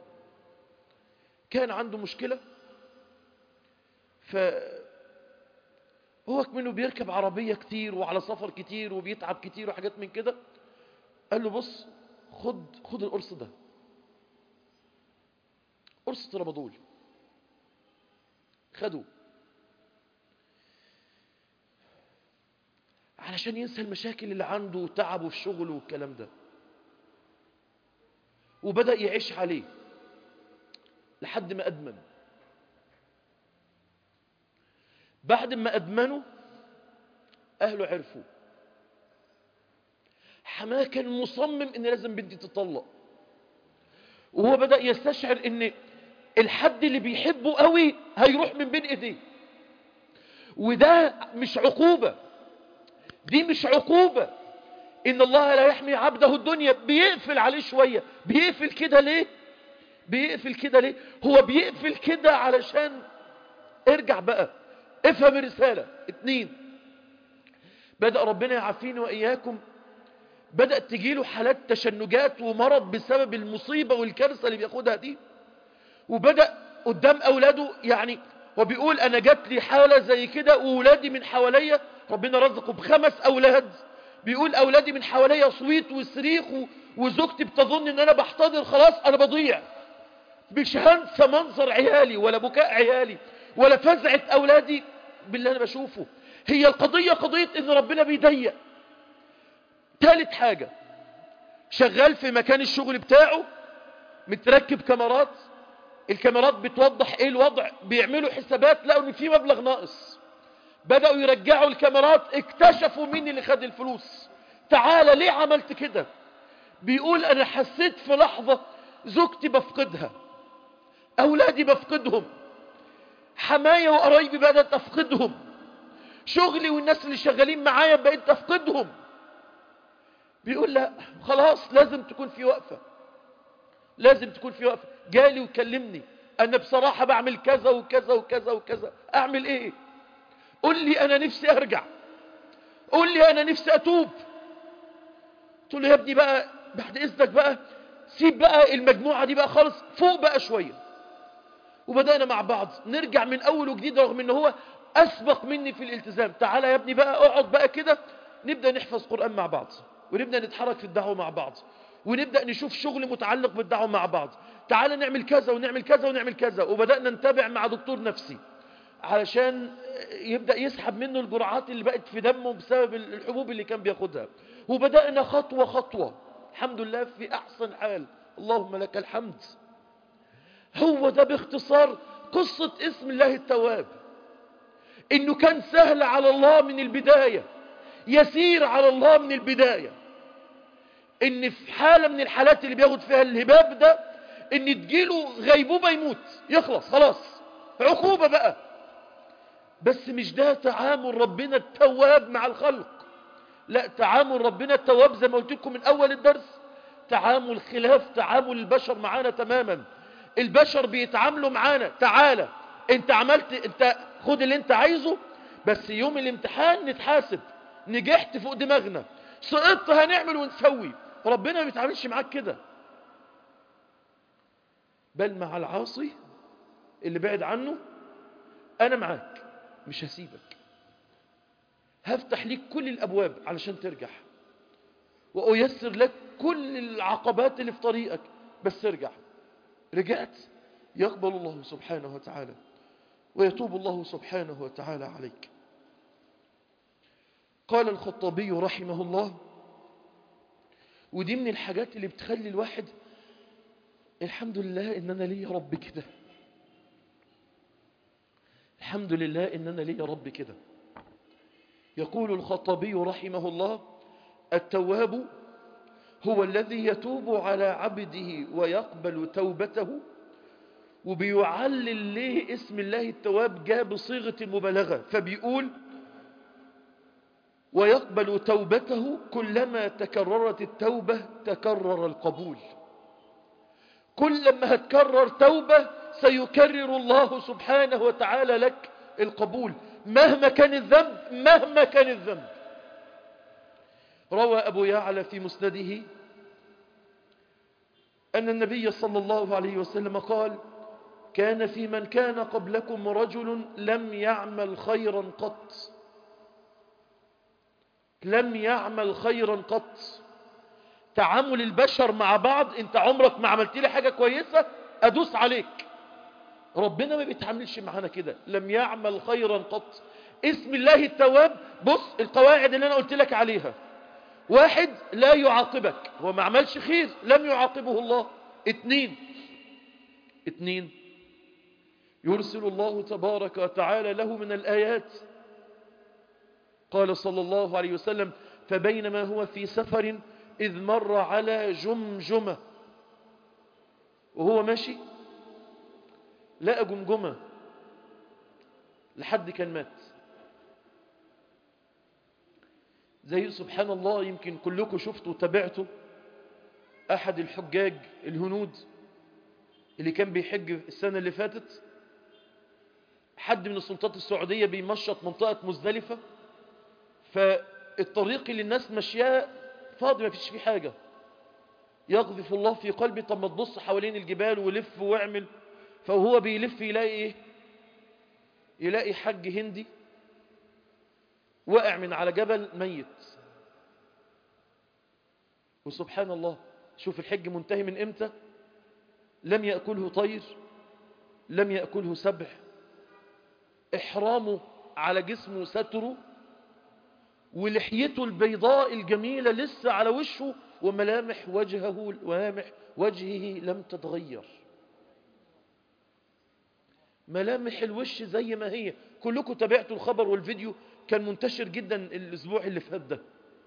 كان عنده مشكلة ف هو منه بيركب عربية كتير وعلى سفر كتير وبيتعب كتير وحاجات من كده قال له بص خد خد القرص ده قرص ترابادول خده علشان ينسى المشاكل اللي عنده وتعبه في شغله والكلام ده وبدأ يعيش عليه لحد ما أدمن بعد ما أدمنوا أهله عرفوا حماه كان مصمم إن لازم بنتي تطلق وهو بدأ يستشعر إن الحد اللي بيحبه قوي هيروح من بين إيديه وده مش عقوبة دي مش عقوبة إن الله لا يحمي عبده الدنيا بيقفل عليه شوية بيقفل كده ليه بيقفل كده ليه هو بيقفل كده علشان ارجع بقى افهم الرسالة اتنين بدأ ربنا يعافيني وإياكم بدأت تجيله حالات تشنجات ومرض بسبب المصيبة والكارثة اللي بياخدها دي وبدأ قدام أولاده يعني وبيقول أنا جات لي حالة زي كده وولادي من حواليا ربنا رزقه بخمس أولاد بيقول أولادي من حواليا صويت وصريخ وزوجتي بتظن إن أنا بحتضر خلاص أنا بضيع مش هنسى منظر عيالي ولا بكاء عيالي ولا فزعة أولادي باللي أنا بشوفه هي القضية قضية إن ربنا بيضيق ثالث حاجة شغال في مكان الشغل بتاعه متركب كاميرات الكاميرات بتوضح ايه الوضع بيعملوا حسابات لقوا ان في مبلغ ناقص بدأوا يرجعوا الكاميرات اكتشفوا مين اللي خد الفلوس تعالى ليه عملت كده بيقول انا حسيت في لحظة زوجتي بفقدها اولادي بفقدهم حماية وقرايبي بدأت افقدهم شغلي والناس اللي شغالين معايا بقيت افقدهم بيقول لا خلاص لازم تكون في وقفة لازم تكون في وقفة جالي وكلمني انا بصراحة بعمل كذا وكذا وكذا وكذا اعمل ايه قل لي انا نفسي ارجع قل لي انا نفسي اتوب قلت له يا ابني بقى بعد اذنك بقى سيب بقى المجموعة دي بقى خالص فوق بقى شوية وبدأنا مع بعض نرجع من اول وجديد رغم ان هو اسبق مني في الالتزام تعالى يا ابني بقى اقعد بقى كده نبدأ نحفظ قرآن مع بعض ونبدأ نتحرك في الدعوة مع بعض ونبدأ نشوف شغل متعلق بالدعوة مع بعض تعالى نعمل كذا ونعمل كذا ونعمل كذا وبدأنا نتابع مع دكتور نفسي علشان يبدأ يسحب منه الجرعات اللي بقت في دمه بسبب الحبوب اللي كان بياخدها وبدأنا خطوة خطوة الحمد لله في أحسن حال اللهم لك الحمد هو ده باختصار قصة اسم الله التواب انه كان سهل على الله من البداية يسير على الله من البداية ان في حالة من الحالات اللي بياخد فيها الهباب ده ان تجيله غيبوبة يموت يخلص خلاص عقوبة بقى بس مش ده تعامل ربنا التواب مع الخلق لا تعامل ربنا التواب زي ما قلت لكم من اول الدرس تعامل خلاف تعامل البشر معانا تماما البشر بيتعاملوا معانا تعالى انت عملت انت خد اللي انت عايزه بس يوم الامتحان نتحاسب نجحت فوق دماغنا سقطت هنعمل ونسوي ربنا ما بيتعاملش معاك كده بل مع العاصي اللي بعد عنه انا معاك مش هسيبك هفتح ليك كل الابواب علشان ترجع وايسر لك كل العقبات اللي في طريقك بس ارجع رجعت يقبل الله سبحانه وتعالى ويتوب الله سبحانه وتعالى عليك قال الخطابي رحمه الله ودي من الحاجات اللي بتخلي الواحد الحمد لله ان انا لي رب كده الحمد لله ان انا لي رب كده يقول الخطابي رحمه الله التواب هو الذي يتوب على عبده ويقبل توبته وبيعلل ليه اسم الله التواب جاء بصيغة المبالغة فبيقول ويقبل توبته كلما تكررت التوبة تكرر القبول كلما هتكرر توبة سيكرر الله سبحانه وتعالى لك القبول مهما كان الذنب مهما كان الذنب روى أبو يعلى في مسنده أن النبي صلى الله عليه وسلم قال كان في من كان قبلكم رجل لم يعمل خيرا قط لم يعمل خيرا قط تعامل البشر مع بعض انت عمرك ما عملت لي حاجة كويسة ادوس عليك ربنا ما بيتعاملش معانا كده لم يعمل خيرا قط اسم الله التواب بص القواعد اللي انا قلت لك عليها واحد لا يعاقبك هو ما عملش خير لم يعاقبه الله اتنين اتنين يرسل الله تبارك وتعالى له من الآيات قال صلى الله عليه وسلم فبينما هو في سفر إذ مر على جمجمة وهو ماشي لقى جمجمة لحد كان مات زي سبحان الله يمكن كلكم شفتوا وتابعتوا أحد الحجاج الهنود اللي كان بيحج السنة اللي فاتت حد من السلطات السعودية بيمشط منطقة مزدلفة فالطريق اللي الناس ماشياه فاضي ما فيش فيه حاجة يقذف الله في قلبي طب ما تبص حوالين الجبال ولف واعمل فهو بيلف يلاقي ايه يلاقي حج هندي وقع من على جبل ميت وسبحان الله شوف الحج منتهي من امتى لم يأكله طير لم يأكله سبع إحرامه على جسمه ستره ولحيته البيضاء الجميلة لسه على وشه وملامح وجهه وملامح وجهه لم تتغير ملامح الوش زي ما هي كلكم تابعتوا الخبر والفيديو كان منتشر جدا الاسبوع اللي فات ده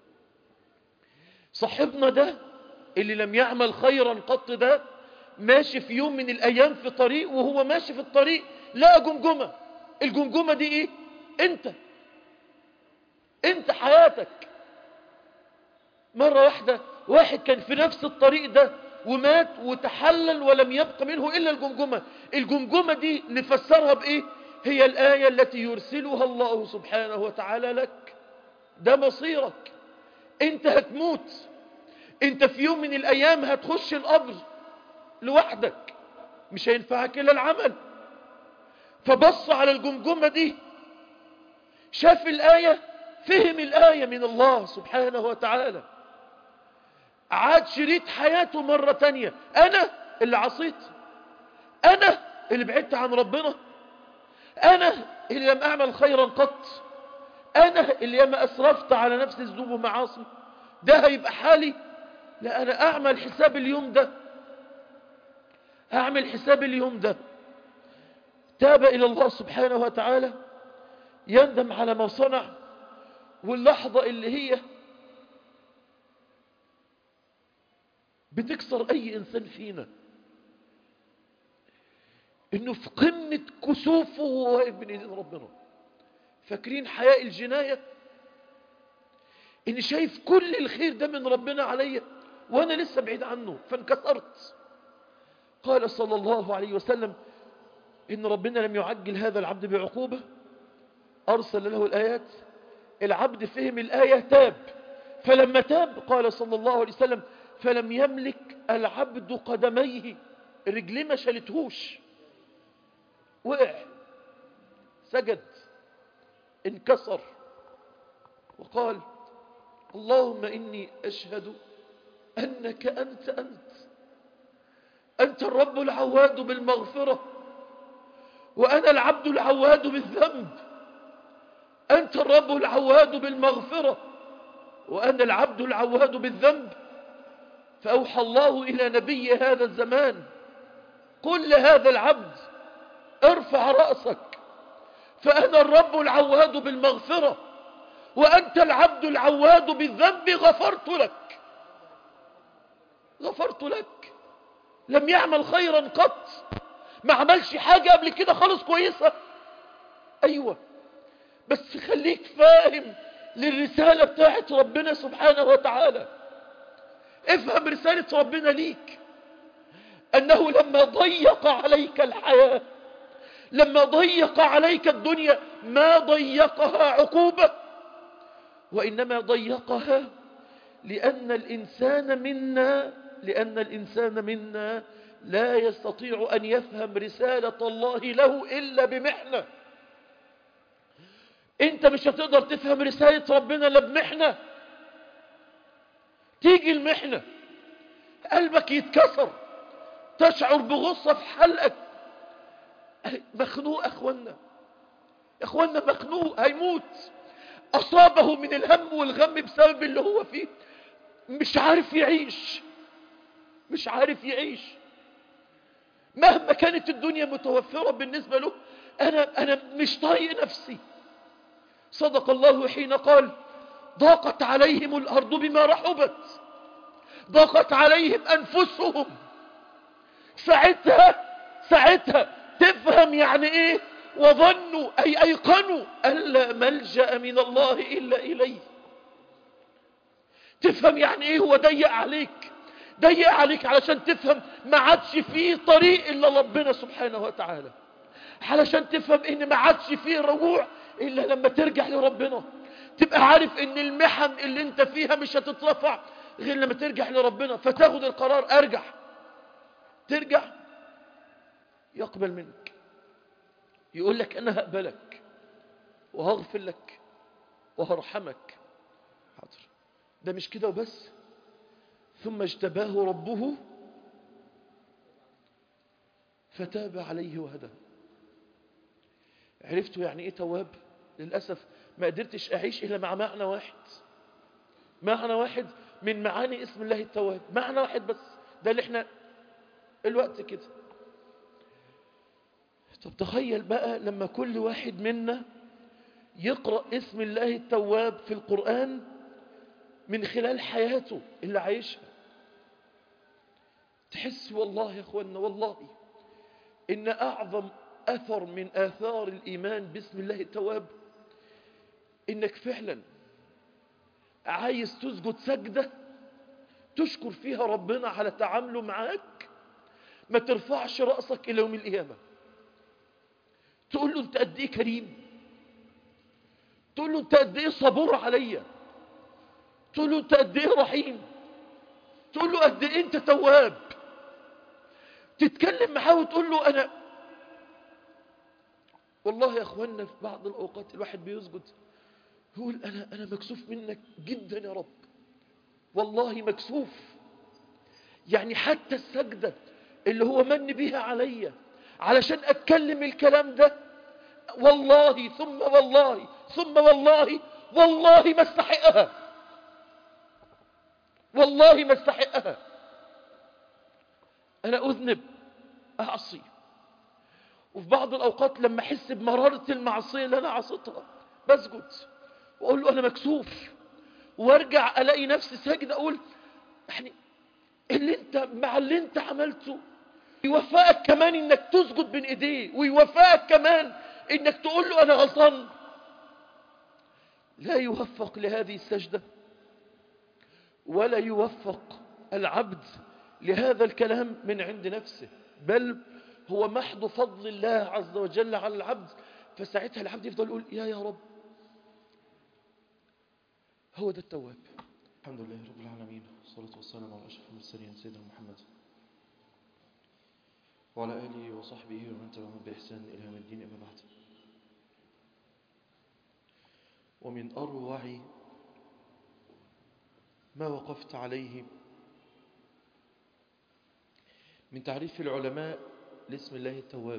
صاحبنا ده اللي لم يعمل خيرا قط ده ماشي في يوم من الايام في طريق وهو ماشي في الطريق لقى جمجمة الجمجمة دي ايه انت انت حياتك مرة واحدة واحد كان في نفس الطريق ده ومات وتحلل ولم يبق منه إلا الجمجمة الجمجمة دي نفسرها بإيه هي الآية التي يرسلها الله سبحانه وتعالى لك ده مصيرك انت هتموت انت في يوم من الأيام هتخش القبر لوحدك مش هينفعك إلا العمل فبص على الجمجمة دي شاف الآية فهم الآية من الله سبحانه وتعالى عاد شريط حياته مرة تانية أنا اللي عصيت أنا اللي بعدت عن ربنا أنا اللي لم أعمل خيرا قط أنا اللي ياما أسرفت على نفسي الذنوب ومعاصي ده هيبقى حالي لا أنا أعمل حساب اليوم ده أعمل حساب اليوم ده تاب إلى الله سبحانه وتعالى يندم على ما صنع واللحظة اللي هي بتكسر أي إنسان فينا إنه في قمة كسوفه وهو واقف بين إيدين ربنا فاكرين حياء الجناية إني شايف كل الخير ده من ربنا عليا وأنا لسه بعيد عنه فانكسرت قال صلى الله عليه وسلم إن ربنا لم يعجل هذا العبد بعقوبة أرسل له الآيات العبد فهم الآية تاب فلما تاب قال صلى الله عليه وسلم فلم يملك العبد قدميه رجليه ما شالتهوش وقع سجد انكسر وقال اللهم إني أشهد أنك أنت أنت أنت الرب العواد بالمغفرة وأنا العبد العواد بالذنب أنت الرب العواد بالمغفرة وأنا العبد العواد بالذنب فأوحى الله إلى نبي هذا الزمان قل لهذا العبد ارفع رأسك فأنا الرب العواد بالمغفرة وأنت العبد العواد بالذنب غفرت لك غفرت لك لم يعمل خيرا قط ما عملش حاجة قبل كده خالص كويسة أيوة بس خليك فاهم للرسالة بتاعت ربنا سبحانه وتعالى افهم رسالة ربنا ليك أنه لما ضيق عليك الحياة لما ضيق عليك الدنيا ما ضيقها عقوبة وإنما ضيقها لأن الإنسان منا لأن الإنسان منا لا يستطيع أن يفهم رسالة الله له إلا بمحنة أنت مش هتقدر تفهم رسالة ربنا إلا بمحنة تيجي المحنة قلبك يتكسر تشعر بغصة في حلقك مخنوق أخوانا أخوانا مخنوق هيموت أصابه من الهم والغم بسبب اللي هو فيه مش عارف يعيش مش عارف يعيش مهما كانت الدنيا متوفرة بالنسبة له أنا, أنا مش طايق نفسي صدق الله حين قال ضاقت عليهم الأرض بما رحبت ضاقت عليهم أنفسهم ساعتها ساعتها تفهم يعني ايه وظنوا اي ايقنوا الا ملجا من الله الا اليه تفهم يعني ايه هو ضيق عليك ضيق عليك علشان تفهم ما عادش فيه طريق الا ربنا سبحانه وتعالى علشان تفهم ان ما عادش فيه رجوع الا لما ترجع لربنا تبقى عارف ان المحن اللي انت فيها مش هتترفع غير لما ترجع لربنا فتاخد القرار ارجع ترجع يقبل منك يقول لك أنا هقبلك وهغفر لك وهرحمك حاضر ده مش كده وبس ثم اجتباه ربه فتاب عليه وهدى عرفتوا يعني ايه تواب للأسف ما قدرتش أعيش إلا مع معنى واحد معنى واحد من معاني اسم الله التواب معنى واحد بس ده اللي احنا الوقت كده طب تخيل بقى لما كل واحد منا يقرأ اسم الله التواب في القرآن من خلال حياته اللي عايشها تحس والله يا اخوانا والله ان اعظم اثر من اثار الايمان باسم الله التواب انك فعلا عايز تسجد سجدة تشكر فيها ربنا على تعامله معاك ما ترفعش رأسك الى يوم القيامه تقول له انت قد ايه كريم تقول له انت قد ايه صبور عليا تقول له انت قد ايه رحيم تقول له قد ايه انت تواب تتكلم معاه وتقول له انا والله يا اخوانا في بعض الاوقات الواحد بيسجد يقول انا انا مكسوف منك جدا يا رب والله مكسوف يعني حتى السجده اللي هو من بيها عليا علشان اتكلم الكلام ده والله ثم والله ثم والله والله ما استحقها والله ما استحقها انا اذنب اعصي وفي بعض الاوقات لما احس بمرارة المعصية اللي انا عصيتها بسجد واقول له انا مكسوف وارجع الاقي نفسي ساجد اقول يعني اللي انت مع اللي انت عملته يوفقك كمان انك تسجد بين ايديه ويوفقك كمان انك تقول له انا غلطان لا يوفق لهذه السجدة ولا يوفق العبد لهذا الكلام من عند نفسه بل هو محض فضل الله عز وجل على العبد فساعتها العبد يفضل يقول يا يا رب هو ده التواب الحمد لله رب العالمين والصلاة والسلام على أشرف المرسلين سيدنا محمد وعلى آله وصحبه ومن تبعهم بإحسان إلى يوم الدين أما بعد ومن أروع ما وقفت عليه من تعريف العلماء لاسم الله التواب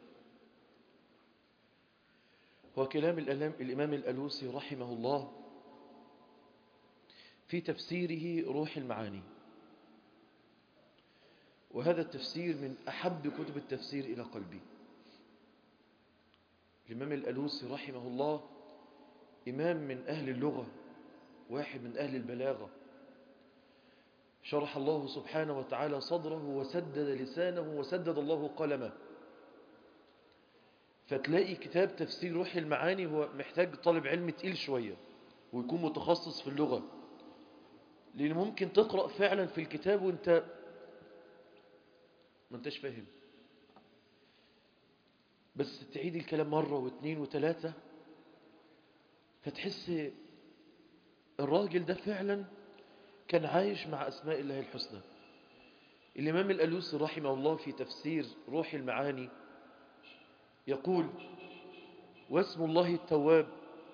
هو كلام الإمام الألوسي رحمه الله في تفسيره روح المعاني وهذا التفسير من أحب كتب التفسير إلى قلبي الإمام الألوسي رحمه الله إمام من أهل اللغة واحد من أهل البلاغة شرح الله سبحانه وتعالى صدره وسدد لسانه وسدد الله قلمه فتلاقي كتاب تفسير روح المعاني هو محتاج طالب علم تقيل شوية ويكون متخصص في اللغة لأن ممكن تقرأ فعلا في الكتاب وانت ما انتش فاهم بس تعيد الكلام مرة واثنين وثلاثة فتحس الراجل ده فعلا كان عايش مع أسماء الله الحسنى الإمام الألوسي رحمه الله في تفسير روح المعاني يقول واسم الله التواب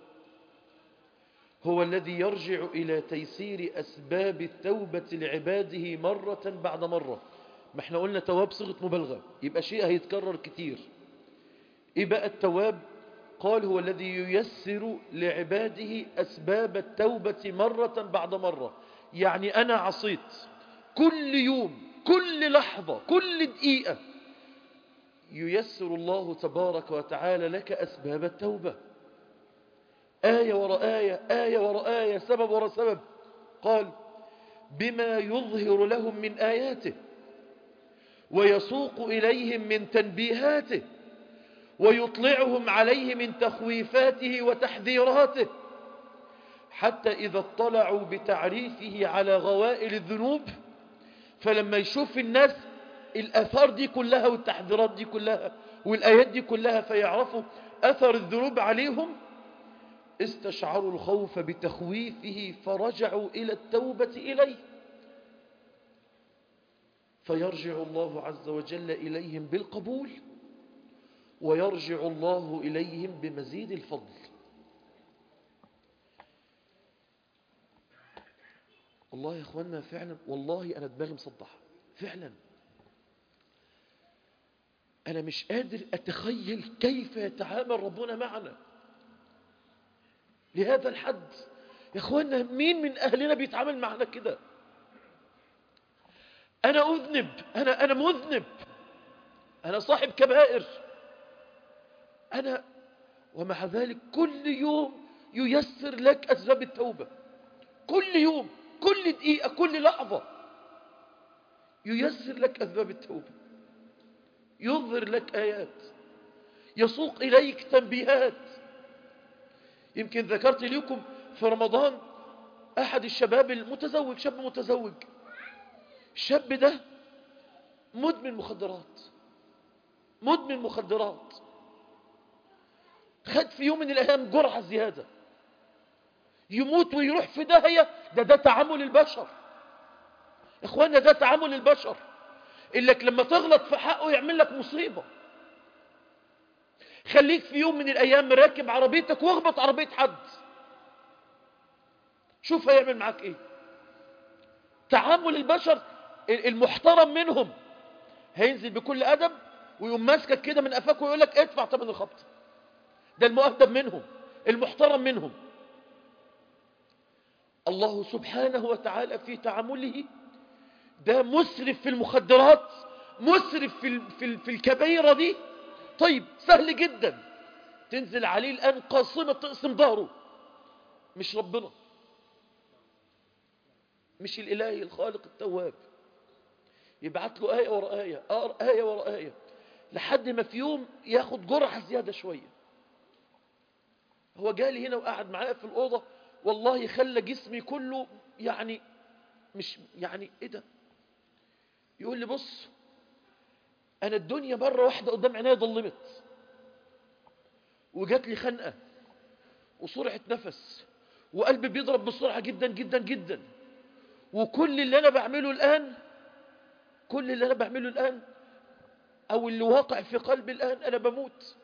هو الذي يرجع إلى تيسير أسباب التوبة لعباده مرة بعد مرة ما احنا قلنا تواب صيغة مبالغة يبقى شيء هيتكرر كتير ايه بقى التواب قال هو الذي ييسر لعباده أسباب التوبة مرة بعد مرة يعني أنا عصيت كل يوم كل لحظة كل دقيقة ييسر الله تبارك وتعالى لك أسباب التوبة آية وراء آية آية وراء آية سبب وراء سبب قال بما يظهر لهم من آياته ويسوق إليهم من تنبيهاته ويطلعهم عليه من تخويفاته وتحذيراته حتى إذا اطلعوا بتعريفه على غوائل الذنوب فلما يشوف الناس الأثار دي كلها والتحذيرات دي كلها والآيات دي كلها فيعرفوا أثر الذنوب عليهم استشعروا الخوف بتخويفه فرجعوا إلى التوبة إليه فيرجع الله عز وجل إليهم بالقبول ويرجع الله إليهم بمزيد الفضل والله يا أخوانا فعلا والله أنا دماغي مصدحة فعلا أنا مش قادر أتخيل كيف يتعامل ربنا معنا لهذا الحد يا أخوانا مين من أهلنا بيتعامل معنا كده أنا أذنب أنا, أنا مذنب أنا صاحب كبائر أنا ومع ذلك كل يوم ييسر لك أسباب التوبة كل يوم كل دقيقة كل لحظة ييسر لك أسباب التوبة يظهر لك آيات يسوق إليك تنبيهات يمكن ذكرت لكم في رمضان أحد الشباب المتزوج شاب متزوج الشاب ده مدمن مخدرات مدمن مخدرات خد في يوم من الأيام جرعة زيادة يموت ويروح في داهية ده ده تعامل البشر إخوانا ده تعامل البشر إنك لما تغلط في حقه يعمل لك مصيبة خليك في يوم من الأيام راكب عربيتك واخبط عربية حد شوف هيعمل معاك إيه تعامل البشر المحترم منهم هينزل بكل أدب ويقوم ماسكك كده من قفاك ويقول لك ادفع ثمن الخبط ده المؤدب منهم المحترم منهم الله سبحانه وتعالى في تعامله ده مسرف في المخدرات مسرف في, في, في الكبيرة دي طيب سهل جدا تنزل عليه الآن قاصمة تقسم ظهره مش ربنا مش الإلهي الخالق التواب يبعت له آية ورا آية آية ورا آية لحد ما في يوم ياخد جرعة زيادة شوية هو جالي هنا وقعد معايا في الأوضة والله خلى جسمي كله يعني مش يعني ايه ده يقول لي بص انا الدنيا مرة واحدة قدام عينيا ضلمت وجات لي خنقة وسرعة نفس وقلبي بيضرب بسرعة جدا جدا جدا وكل اللي انا بعمله الان كل اللي انا بعمله الان او اللي واقع في قلبي الان انا بموت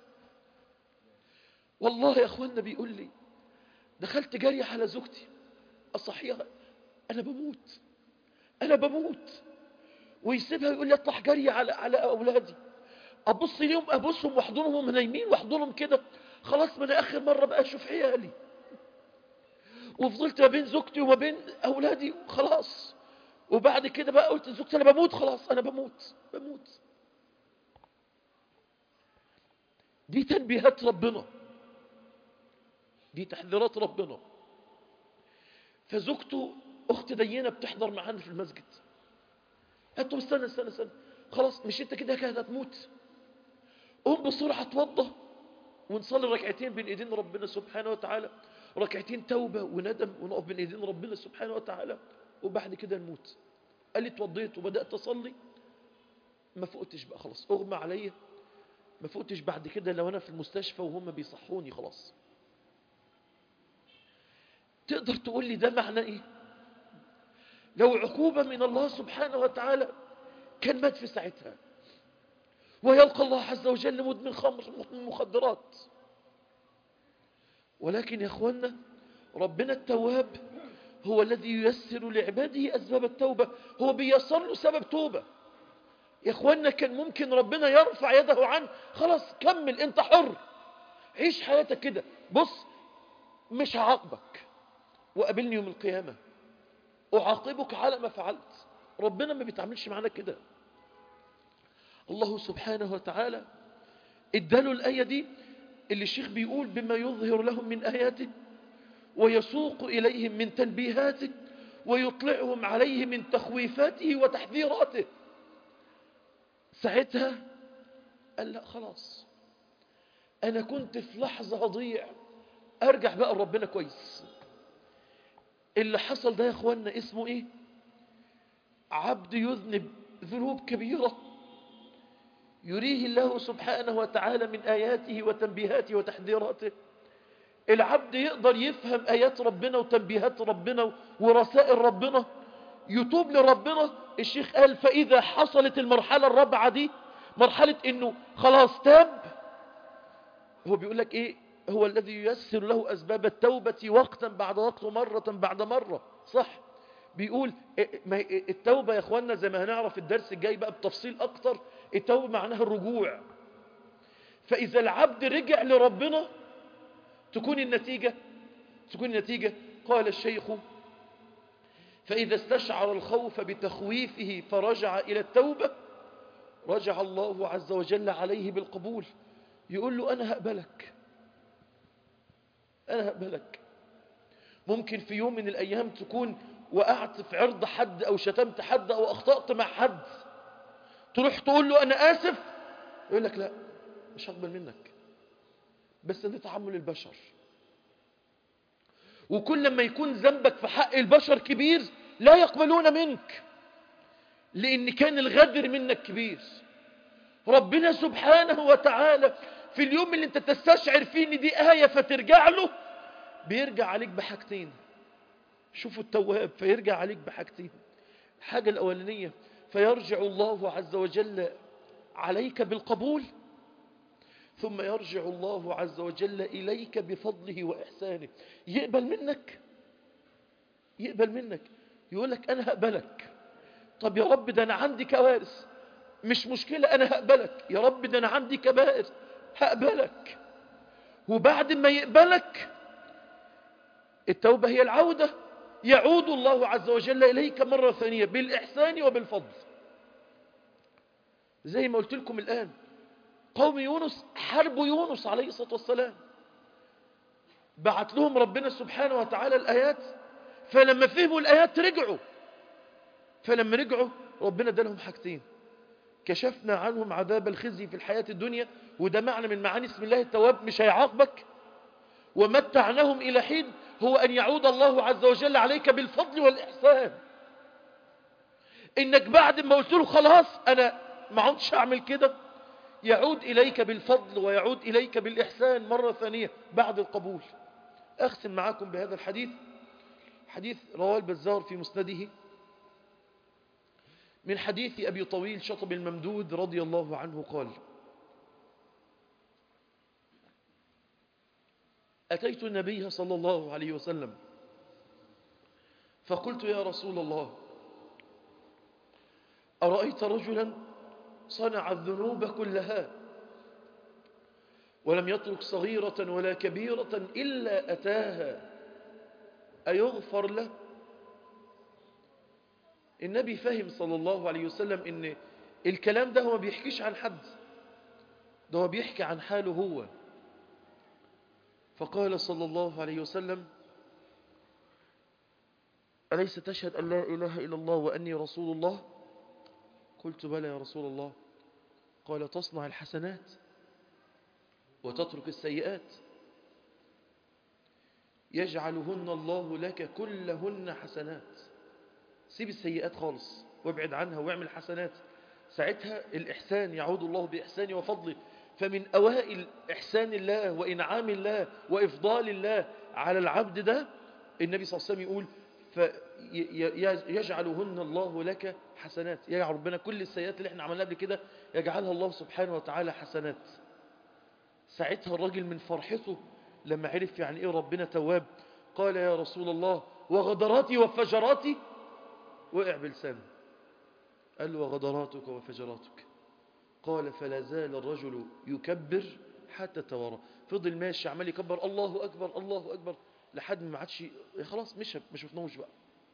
والله يا اخوانا بيقول لي دخلت جري على زوجتي اصحيها انا بموت انا بموت ويسيبها يقول لي اطلع جري على على اولادي ابص ليهم ابصهم واحضنهم نايمين واحضنهم كده خلاص ما انا اخر مره بقى اشوف عيالي وفضلت ما بين زوجتي وما بين اولادي خلاص وبعد كده بقى قلت لزوجتي انا بموت خلاص انا بموت بموت دي تنبيهات ربنا دي تحذيرات ربنا فزوجته اخت دينه بتحضر معانا في المسجد قالت له استنى استنى استنى خلاص مش انت كده كده هتموت قوم بسرعه اتوضى ونصلي ركعتين بين ايدين ربنا سبحانه وتعالى ركعتين توبة وندم ونقف بين ايدين ربنا سبحانه وتعالى وبعد كده نموت قال لي اتوضيت وبدأت أصلي ما فقتش بقى خلاص اغمى عليا ما فقتش بعد كده لو انا في المستشفى وهم بيصحوني خلاص تقدر تقول لي ده معنى ايه لو عقوبة من الله سبحانه وتعالى كان مات في ساعتها ويلقى الله عز وجل مدمن خمر مدمن مخدرات ولكن يا اخوانا ربنا التواب هو الذي ييسر لعباده أسباب التوبة هو بيسر له سبب توبة يا اخوانا كان ممكن ربنا يرفع يده عنه خلاص كمل انت حر عيش حياتك كده بص مش هعاقبك وقابلني يوم القيامة أعاقبك على ما فعلت ربنا ما بيتعاملش معنا كده الله سبحانه وتعالى اداله الآية دي اللي الشيخ بيقول بما يظهر لهم من آياته ويسوق إليهم من تنبيهاته ويطلعهم عليه من تخويفاته وتحذيراته ساعتها قال لا خلاص أنا كنت في لحظة هضيع أرجع بقى لربنا كويس اللي حصل ده يا أخوانا اسمه إيه عبد يذنب ذنوب كبيرة يريه الله سبحانه وتعالى من آياته وتنبيهاته وتحذيراته العبد يقدر يفهم آيات ربنا وتنبيهات ربنا ورسائل ربنا يتوب لربنا الشيخ قال فإذا حصلت المرحلة الرابعة دي مرحلة انه خلاص تاب هو بيقول لك ايه هو الذي ييسر له أسباب التوبة وقتا بعد وقت مرة بعد مرة صح بيقول التوبة يا اخوانا زي ما هنعرف الدرس الجاي بقى بتفصيل اكتر التوبة معناها الرجوع فإذا العبد رجع لربنا تكون النتيجة تكون النتيجة قال الشيخ فإذا استشعر الخوف بتخويفه فرجع إلى التوبة رجع الله عز وجل عليه بالقبول يقول له أنا هقبلك أنا هقبلك ممكن في يوم من الأيام تكون وقعت في عرض حد أو شتمت حد أو أخطأت مع حد تروح تقول له أنا آسف يقول لك لا مش هقبل منك بس ده تعامل البشر وكل لما يكون ذنبك في حق البشر كبير لا يقبلون منك لأن كان الغدر منك كبير ربنا سبحانه وتعالى في اليوم اللي انت تستشعر فيه ان دي آية فترجع له بيرجع عليك بحاجتين شوفوا التواب فيرجع عليك بحاجتين الحاجة الأولانية فيرجع الله عز وجل عليك بالقبول ثم يرجع الله عز وجل إليك بفضله وإحسانه يقبل منك يقبل منك يقول لك أنا هقبلك طب يا رب ده أنا عندي كوارث مش مشكلة أنا هقبلك يا رب ده أنا عندي كبائر هقبلك وبعد ما يقبلك التوبة هي العودة يعود الله عز وجل إليك مرة ثانية بالإحسان وبالفضل زي ما قلت لكم الآن قوم يونس حربوا يونس عليه الصلاة والسلام بعت لهم ربنا سبحانه وتعالى الآيات فلما فهموا الآيات رجعوا فلما رجعوا ربنا ادالهم حاجتين كشفنا عنهم عذاب الخزي في الحياة الدنيا وده معنى من معاني اسم الله التواب مش هيعاقبك ومتعناهم إلى حين هو أن يعود الله عز وجل عليك بالفضل والإحسان إنك بعد ما قلت له خلاص أنا ما عدتش أعمل كده يعود إليك بالفضل ويعود إليك بالإحسان مرة ثانية بعد القبول أختم معاكم بهذا الحديث حديث رواه البزار في مسنده من حديث أبي طويل شطب الممدود رضي الله عنه قال أتيت النبي صلى الله عليه وسلم فقلت يا رسول الله أرأيت رجلا صنع الذنوب كلها ولم يترك صغيرة ولا كبيرة إلا أتاها أيغفر له النبي فهم صلى الله عليه وسلم ان الكلام ده هو ما بيحكيش عن حد ده هو بيحكي عن حاله هو فقال صلى الله عليه وسلم أليس تشهد أن لا إله إلا الله وأني رسول الله قلت بلى يا رسول الله قال تصنع الحسنات وتترك السيئات يجعلهن الله لك كلهن حسنات سيب السيئات خالص وابعد عنها واعمل حسنات ساعتها الإحسان يعود الله بإحسانه وفضله فمن أوائل إحسان الله وإنعام الله وإفضال الله على العبد ده النبي صلى الله عليه وسلم يقول فيجعلهن الله لك حسنات يجعل ربنا كل السيئات اللي احنا عملناها قبل كده يجعلها الله سبحانه وتعالى حسنات ساعتها الراجل من فرحته لما عرف يعني ايه ربنا تواب قال يا رسول الله وغدراتي وفجراتي وقع بلسانه قال له وغدراتك وفجراتك قال فلا زال الرجل يكبر حتى توارى فضل ماشي عمال يكبر الله أكبر الله أكبر لحد ما عادش خلاص مش ما شفناهوش بقى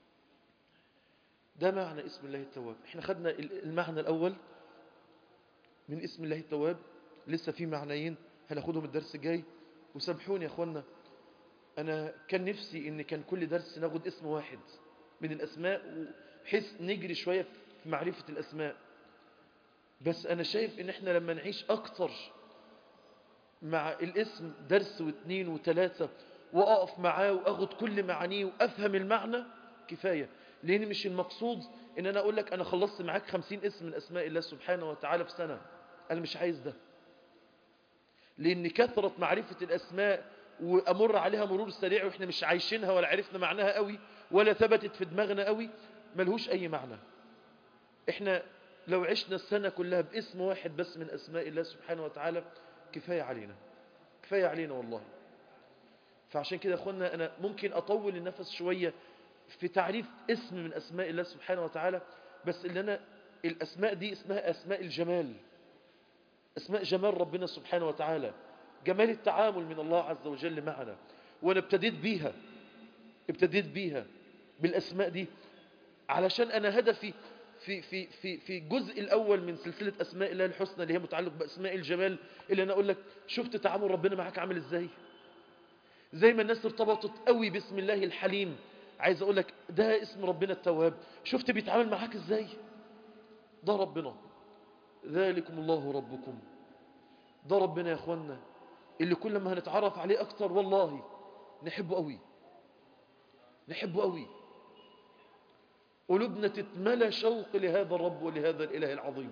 ده معنى اسم الله التواب احنا خدنا المعنى الأول من اسم الله التواب لسه في معنيين هناخدهم الدرس الجاي وسامحوني يا اخوانا انا كان نفسي ان كان كل درس ناخد اسم واحد من الاسماء بحيث نجري شوية في معرفة الاسماء بس انا شايف ان احنا لما نعيش اكتر مع الاسم درس واثنين وثلاثة واقف معاه واخد كل معانيه وافهم المعنى كفاية لان مش المقصود ان انا اقول لك انا خلصت معاك خمسين اسم من اسماء الله سبحانه وتعالى في سنة انا مش عايز ده لان كثرة معرفة الاسماء وامر عليها مرور سريع واحنا مش عايشينها ولا عرفنا معناها قوي ولا ثبتت في دماغنا قوي ملهوش اي معنى احنا لو عشنا السنة كلها باسم واحد بس من اسماء الله سبحانه وتعالى كفاية علينا كفاية علينا والله فعشان كده اخوانا انا ممكن اطول النفس شوية في تعريف اسم من اسماء الله سبحانه وتعالى بس اللي انا الاسماء دي اسمها اسماء الجمال اسماء جمال ربنا سبحانه وتعالى جمال التعامل من الله عز وجل معنا وانا ابتديت بيها ابتديت بيها بالاسماء دي علشان انا هدفي في في في في الجزء الاول من سلسله اسماء الله الحسنى اللي هي متعلق باسماء الجمال اللي انا اقول لك شفت تعامل ربنا معاك عامل ازاي زي ما الناس ارتبطت قوي باسم الله الحليم عايز اقول لك ده اسم ربنا التواب شفت بيتعامل معاك ازاي ده ربنا ذلكم الله ربكم ده ربنا يا اخوانا اللي كل ما هنتعرف عليه اكتر والله نحبه قوي نحبه قوي قلوبنا تتملى شوق لهذا الرب ولهذا الإله العظيم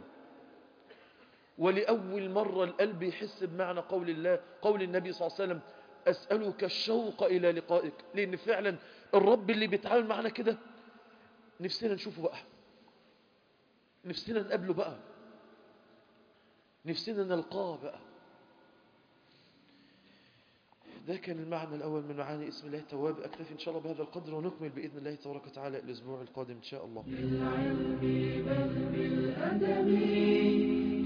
ولأول مرة القلب يحس بمعنى قول الله قول النبي صلى الله عليه وسلم أسألك الشوق إلى لقائك لأن فعلا الرب اللي بيتعامل معنا كده نفسنا نشوفه بقى نفسنا نقابله بقى نفسنا نلقاه بقى ده كان المعنى الأول من معاني اسم الله التواب أكتفي إن شاء الله بهذا القدر ونكمل بإذن الله تبارك وتعالى الأسبوع القادم إن شاء الله بالعلم بل بالأدب